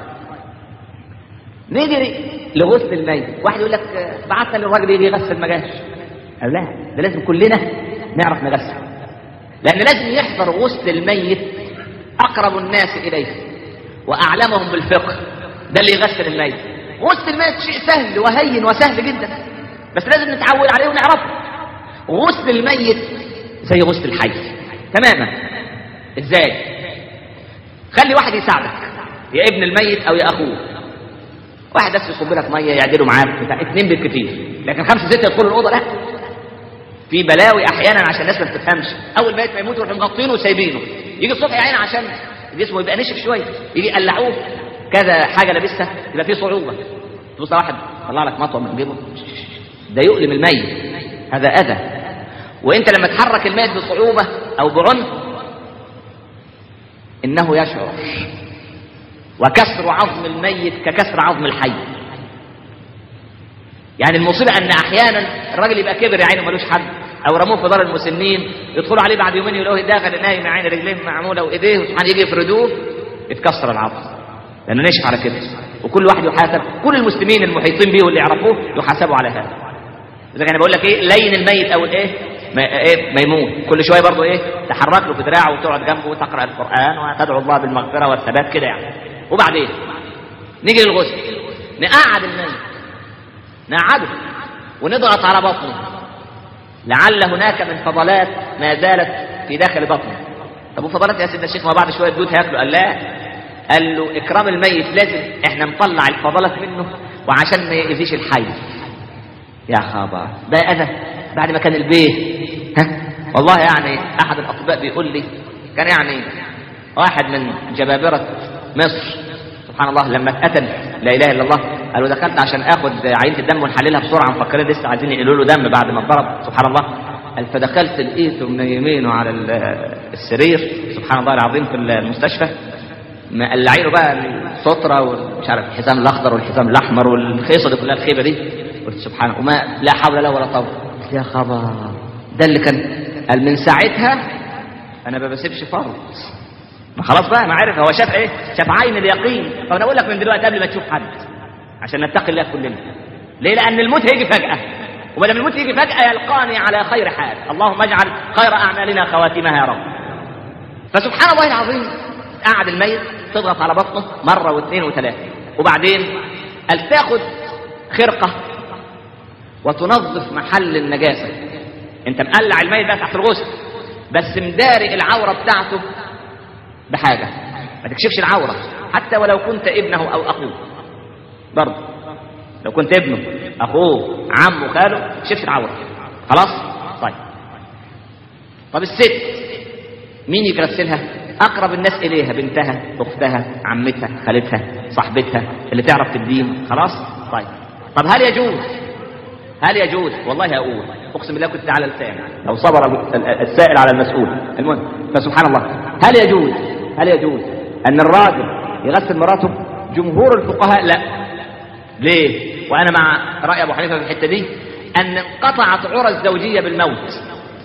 نيجي لغسل الميت واحد يقول لك آه، بعتنا للراجل يجي يغسل ما جاش قال لا ده لازم كلنا نعرف نغسل لان لازم يحضر غسل الميت اقرب الناس اليه واعلمهم بالفقه ده اللي يغسل الميت غسل الميت شيء سهل وهين وسهل جدا بس لازم نتعود عليه ونعرفه غسل الميت زي غسل الحي تماما ازاي خلي واحد يساعدك يا ابن الميت او يا اخوه واحد بس يصب لك ميه يعدلوا معاك بتاع اتنين بالكتير لكن خمسه سته يدخلوا الاوضه لا في بلاوي احيانا عشان الناس ما بتفهمش اول ميت ما يموت يروحوا مغطينه وسايبينه يجي الصبح يا عيني عشان جسمه يبقى نشف شويه يجي يقلعوه كذا حاجه لابسها يبقى في صعوبه تبص على واحد طلع لك مطوه من جيبه ده يؤلم الميت هذا اذى وانت لما تحرك الميت بصعوبه او بعنف انه يشعر وكسر عظم الميت ككسر عظم الحي يعني المصيبه ان احيانا الراجل يبقى كبر يا عيني ملوش حد او رموه في دار المسنين يدخلوا عليه بعد يومين يلاقوه داخل نايم يا عيني رجليه معموله وايديه وسبحان يجي يفردوه يتكسر العظم لانه نشف على كده وكل واحد يحاسب كل المسلمين المحيطين به واللي يعرفوه يحاسبوا على هذا اذا كان بقول لك ايه لين الميت او الايه ما ايه ما يموت كل شويه برضه ايه تحرك له في دراعه وتقعد جنبه وتقرا القران وتدعو الله بالمغفره والثبات كده يعني وبعدين نيجي للغسل نقعد الميت نقعده ونضغط على بطنه لعل هناك من فضلات ما زالت في داخل بطنه طب وفضلات يا سيدنا الشيخ ما بعد شويه الدود هياكلوا قال لا قال له اكرام الميت لازم احنا نطلع الفضلات منه وعشان ما يأذيش الحي يا خبر ده اذى بعد ما كان البيت ها والله يعني احد الاطباء بيقول لي كان يعني واحد من جبابره مصر سبحان الله لما اتقتل لا اله الا الله قالوا دخلت عشان اخد عينه الدم ونحللها بسرعه مفكرين لسه عايزين ينقلوا له دم بعد ما اتضرب سبحان الله قال فدخلت لقيته من يمينه على ال- السرير سبحان الله العظيم في المستشفى مقلعينه بقى الستره ومش عارف الحزام الاخضر والحزام الاحمر والخيصه دي كلها الخيبه دي قلت سبحان الله وما لا حول له ولا قوه قلت يا خبر ده اللي كان قال من ساعتها انا ما بسيبش فرض ما خلاص بقى ما عارف هو شاف ايه شاف عين اليقين طب انا اقول لك من دلوقتي قبل ما تشوف حد عشان نتقي الله كلنا ليه لان الموت هيجي فجاه وما دام الموت يجي فجاه يلقاني على خير حال اللهم اجعل خير اعمالنا خواتمها يا رب فسبحان الله العظيم قعد الميت تضغط على بطنه مره واثنين وثلاثه وبعدين قال تاخد خرقه وتنظف محل النجاسه انت مقلع الميت بقى تحت الغسل بس مداري العوره بتاعته بحاجه ما تكشفش العوره حتى ولو كنت ابنه او اخوه برضه لو كنت ابنه اخوه عمه خاله ما تكشفش العوره خلاص طيب طب الست مين يغسلها اقرب الناس اليها بنتها اختها عمتها خالتها صاحبتها اللي تعرف في الدين خلاص طيب طب هل يجوز هل يجوز والله اقول اقسم بالله كنت على لساني لو صبر السائل على المسؤول المهم فسبحان الله هل يجوز هل يجوز ان الراجل يغسل مراته جمهور الفقهاء لا ليه وانا مع راي ابو حنيفه في الحته دي ان انقطعت عرى الزوجيه بالموت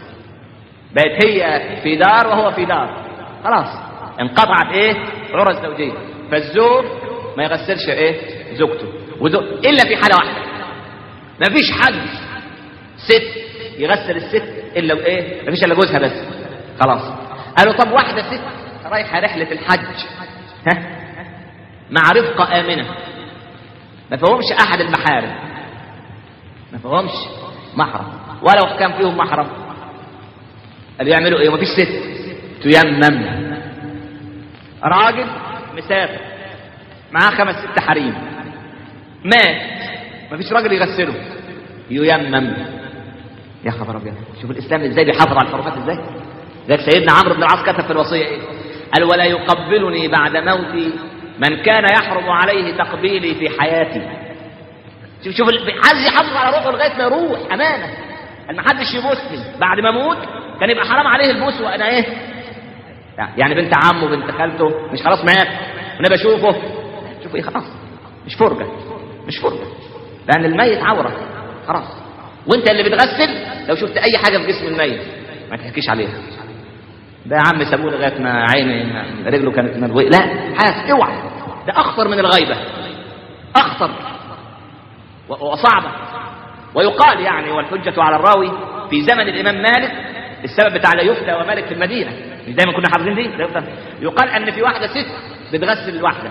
بقت هي في دار وهو في دار خلاص انقطعت ايه عرى الزوجيه فالزوج ما يغسلش ايه زوجته وزو... الا في حاله واحده ما فيش حد ست يغسل الست الا وايه مفيش الا جوزها بس خلاص قالوا طب واحده ست رايحه رحله الحج ها مع رفقه امنه ما فيهمش احد المحارم ما فيهمش محرم ولو كان فيهم محرم قالوا يعملوا ايه مفيش ست تيمم راجل مسافر معاه خمس ست حريم مات مفيش راجل يغسله ييمم يا خبر ابيض شوف الاسلام ازاي بيحافظ على الحرمات ازاي ذاك سيدنا عمرو بن العاص كتب في الوصيه ايه قال ولا يقبلني بعد موتي من كان يحرم عليه تقبيلي في حياتي شوف شوف عايز يحافظ على روحه لغايه ما يروح امانه قال ما حدش يبوسني بعد ما اموت كان يبقى حرام عليه البوس وانا ايه يعني بنت عمه بنت خالته مش خلاص مات وانا بشوفه شوف ايه خلاص مش فرجه مش فرجه لان الميت عوره خلاص وانت اللي بتغسل لو شفت اي حاجه في جسم الميت ما تحكيش عليها ده يا عم سابوه لغايه ما عيني رجله كانت مدويه لا حاس اوعى ده اخطر من الغيبه اخطر وصعبه ويقال يعني والحجه على الراوي في زمن الامام مالك السبب بتاع لا يفتى ومالك في المدينه مش دايما كنا حافظين دي لا يفتى يقال ان في واحده ست بتغسل الواحده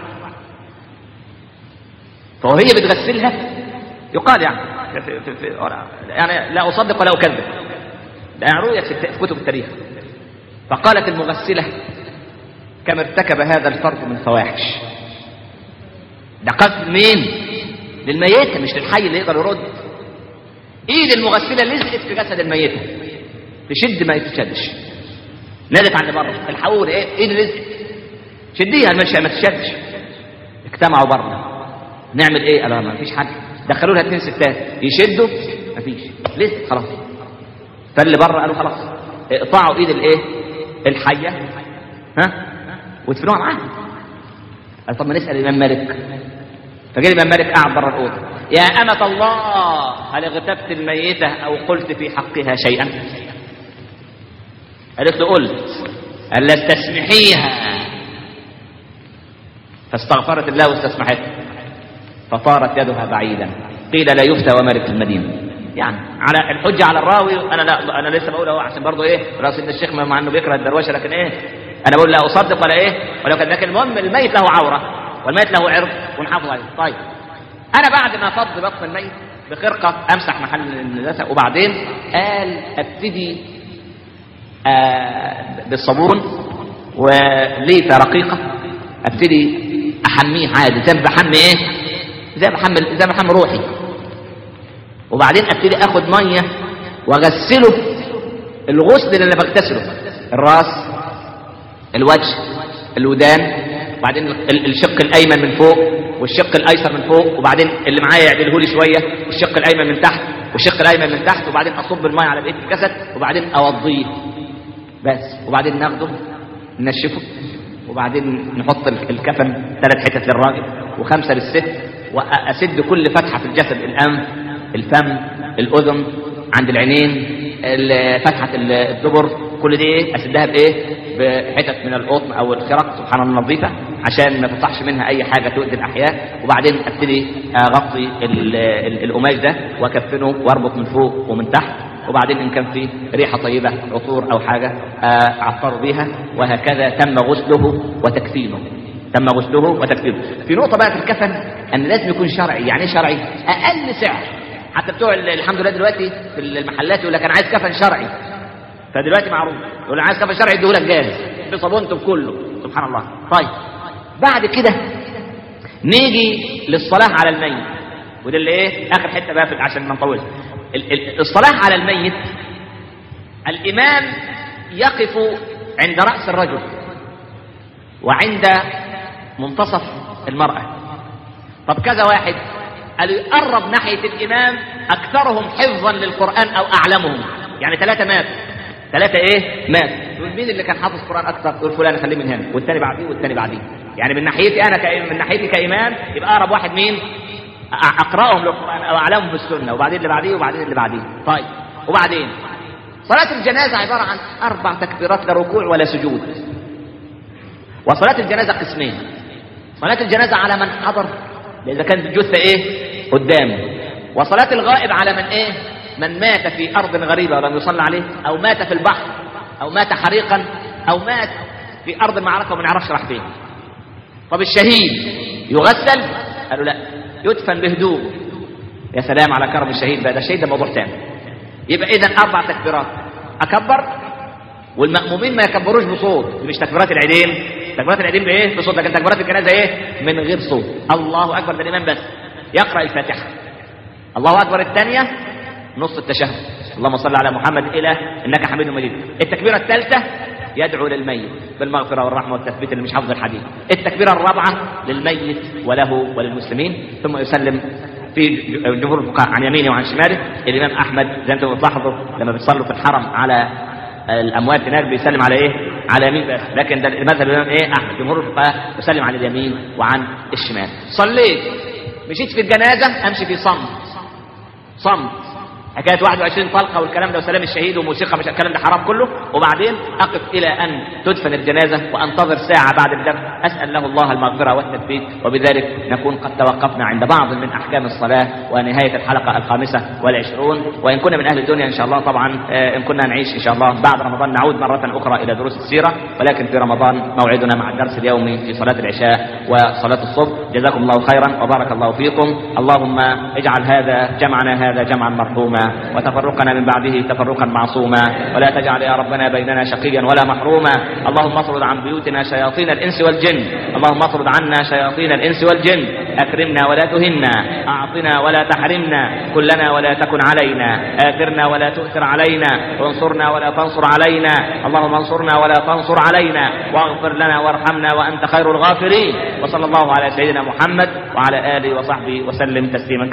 فوهي بتغسلها يقال يعني في في في يعني لا اصدق ولا اكذب ده رؤيه في كتب التاريخ فقالت المغسله كم ارتكب هذا الفرد من فواحش ده قتل مين للميتة مش للحي اللي يقدر يرد ايد المغسله لزقت في جسد الميتة تشد ما يتشدش نادت عند بره الحقوني ايه ايد لزقت شديها المشي ما تشدش اجتمعوا بره نعمل ايه قالوا ما فيش حد دخلوا لها اتنين ستات يشدوا ما فيش لزق خلاص فاللي بره قالوا خلاص اقطعوا ايد الايه الحيه ها وادفنوها معاها قال طب ما نسال الامام مالك فجاء الامام مالك قاعد بره الاوضه يا امه الله هل اغتبت الميته او قلت في حقها شيئا قالت له قلت قال لا استسمحيها فاستغفرت الله واستسمحته فطارت يدها بعيدا قيل لا يفتى وملك في المدينه يعني على الحجه على الراوي انا لا انا لسه بقول اهو عشان برضه ايه راس ان الشيخ مع انه بيكره الدروشه لكن ايه انا بقول لا اصدق ولا ايه ولو كان لكن المهم الميت له عوره والميت له عرض ونحافظ عليه طيب انا بعد ما فض بطن الميت بخرقه امسح محل النجاسه وبعدين قال ابتدي آه بالصابون وليفه رقيقه ابتدي احميه عادي زي ما بحمي ايه زي ما بحمل زي ما بحمل روحي وبعدين ابتدي اخد ميه واغسله الغسل اللي انا بغتسله الراس الوجه الودان وبعدين الشق الايمن من فوق والشق الايسر من فوق وبعدين اللي معايا يعدله لي شويه الشق الايمن من تحت والشق الايمن من تحت وبعدين اصب الميه على بقيه الجسد وبعدين اوضيه بس وبعدين ناخده ننشفه وبعدين نحط الكفن ثلاث حتت للراجل وخمسه للست واسد كل فتحه في الجسد الانف الفم الاذن عند العينين فتحه الدبر كل دي ايه اسدها بايه بحتت من القطن او الخرق سبحان الله نظيفه عشان ما تطلعش منها اي حاجه تؤذي الاحياء وبعدين ابتدي اغطي القماش ده واكفنه واربط من فوق ومن تحت وبعدين ان كان فيه ريحه طيبه عطور او حاجه اعطر بيها وهكذا تم غسله وتكفينه تم غسله وتكفينه في نقطه بقى في الكفن ان لازم يكون شرعي يعني ايه شرعي اقل سعر حتى بتوع الحمد لله دلوقتي في المحلات يقول لك انا عايز كفن شرعي فدلوقتي معروف يقول عايز كفن شرعي يديهولك جاهز بصابونته بكله سبحان الله طيب بعد كده نيجي للصلاه على الميت وده اللي ايه اخر حته بقى عشان ما نطولش الصلاه على الميت الامام يقف عند راس الرجل وعند منتصف المراه طب كذا واحد قالوا يقرب ناحيه الامام اكثرهم حفظا للقران او اعلمهم يعني ثلاثه ماتوا ثلاثه ايه مات يقول مين اللي كان حافظ قران اكثر يقول فلان خليه من هنا والثاني بعديه والثاني بعديه يعني من ناحيتي انا كإمام من ناحيتي كامام يبقى اقرب واحد مين اقراهم للقران او اعلمهم بالسنه وبعدين اللي بعديه وبعدين اللي بعديه طيب وبعدين صلاه الجنازه عباره عن اربع تكبيرات لا ركوع ولا سجود وصلاه الجنازه قسمين صلاه الجنازه على من حضر اذا كانت الجثه ايه قدامه وصلاه الغائب على من ايه من مات في أرض غريبة ولم يصلى عليه أو مات في البحر أو مات حريقا أو مات في أرض المعركة وما نعرفش راح فين طب الشهيد يغسل قالوا لا يدفن بهدوء يا سلام على كرم الشهيد بقى ده الشهيد ده موضوع تاني يبقى إذا أربع تكبيرات أكبر والمأمومين ما يكبروش بصوت دي مش تكبيرات العيدين تكبيرات العيدين بايه بصوت لكن تكبيرات الجنازه ايه من غير صوت الله اكبر ده الامام بس يقرا الفاتحه الله اكبر الثانيه نص التشهد اللهم صل على محمد الى انك حميد مجيد التكبيره الثالثه يدعو للميت بالمغفره والرحمه والتثبيت اللي مش حافظ الحديث التكبيره الرابعه للميت وله وللمسلمين ثم يسلم في جمهور الفقهاء عن يمينه وعن شماله الامام احمد زي ما انتم بتلاحظوا لما بتصلوا في الحرم على الاموات هناك بيسلم على ايه على يمين بس لكن ده المذهب الامام ايه احمد جمهور الفقهاء يسلم على اليمين وعن الشمال صليت مشيت في الجنازه امشي في صمت صمت حكايه 21 طلقه والكلام ده وسلام الشهيد وموسيقى مش الكلام ده حرام كله وبعدين اقف الى ان تدفن الجنازه وانتظر ساعه بعد الدفن اسال له الله المغفره والتثبيت وبذلك نكون قد توقفنا عند بعض من احكام الصلاه ونهايه الحلقه الخامسه والعشرون وان كنا من اهل الدنيا ان شاء الله طبعا ان كنا نعيش ان شاء الله بعد رمضان نعود مره اخرى الى دروس السيره ولكن في رمضان موعدنا مع الدرس اليومي في صلاه العشاء وصلاه الصبح جزاكم الله خيرا وبارك الله فيكم اللهم اجعل هذا جمعنا هذا جمعا مرحوما وتفرقنا من بعده تفرقا معصوما ولا تجعل يا ربنا بيننا شقيا ولا محروما اللهم اطرد عن بيوتنا شياطين الانس والجن اللهم اطرد عنا شياطين الانس والجن اكرمنا ولا تهنا اعطنا ولا تحرمنا كلنا ولا تكن علينا اثرنا ولا تؤثر علينا وانصرنا ولا تنصر علينا اللهم انصرنا ولا تنصر علينا واغفر لنا وارحمنا وانت خير الغافرين وصلى الله على سيدنا محمد وعلى اله وصحبه وسلم تسليما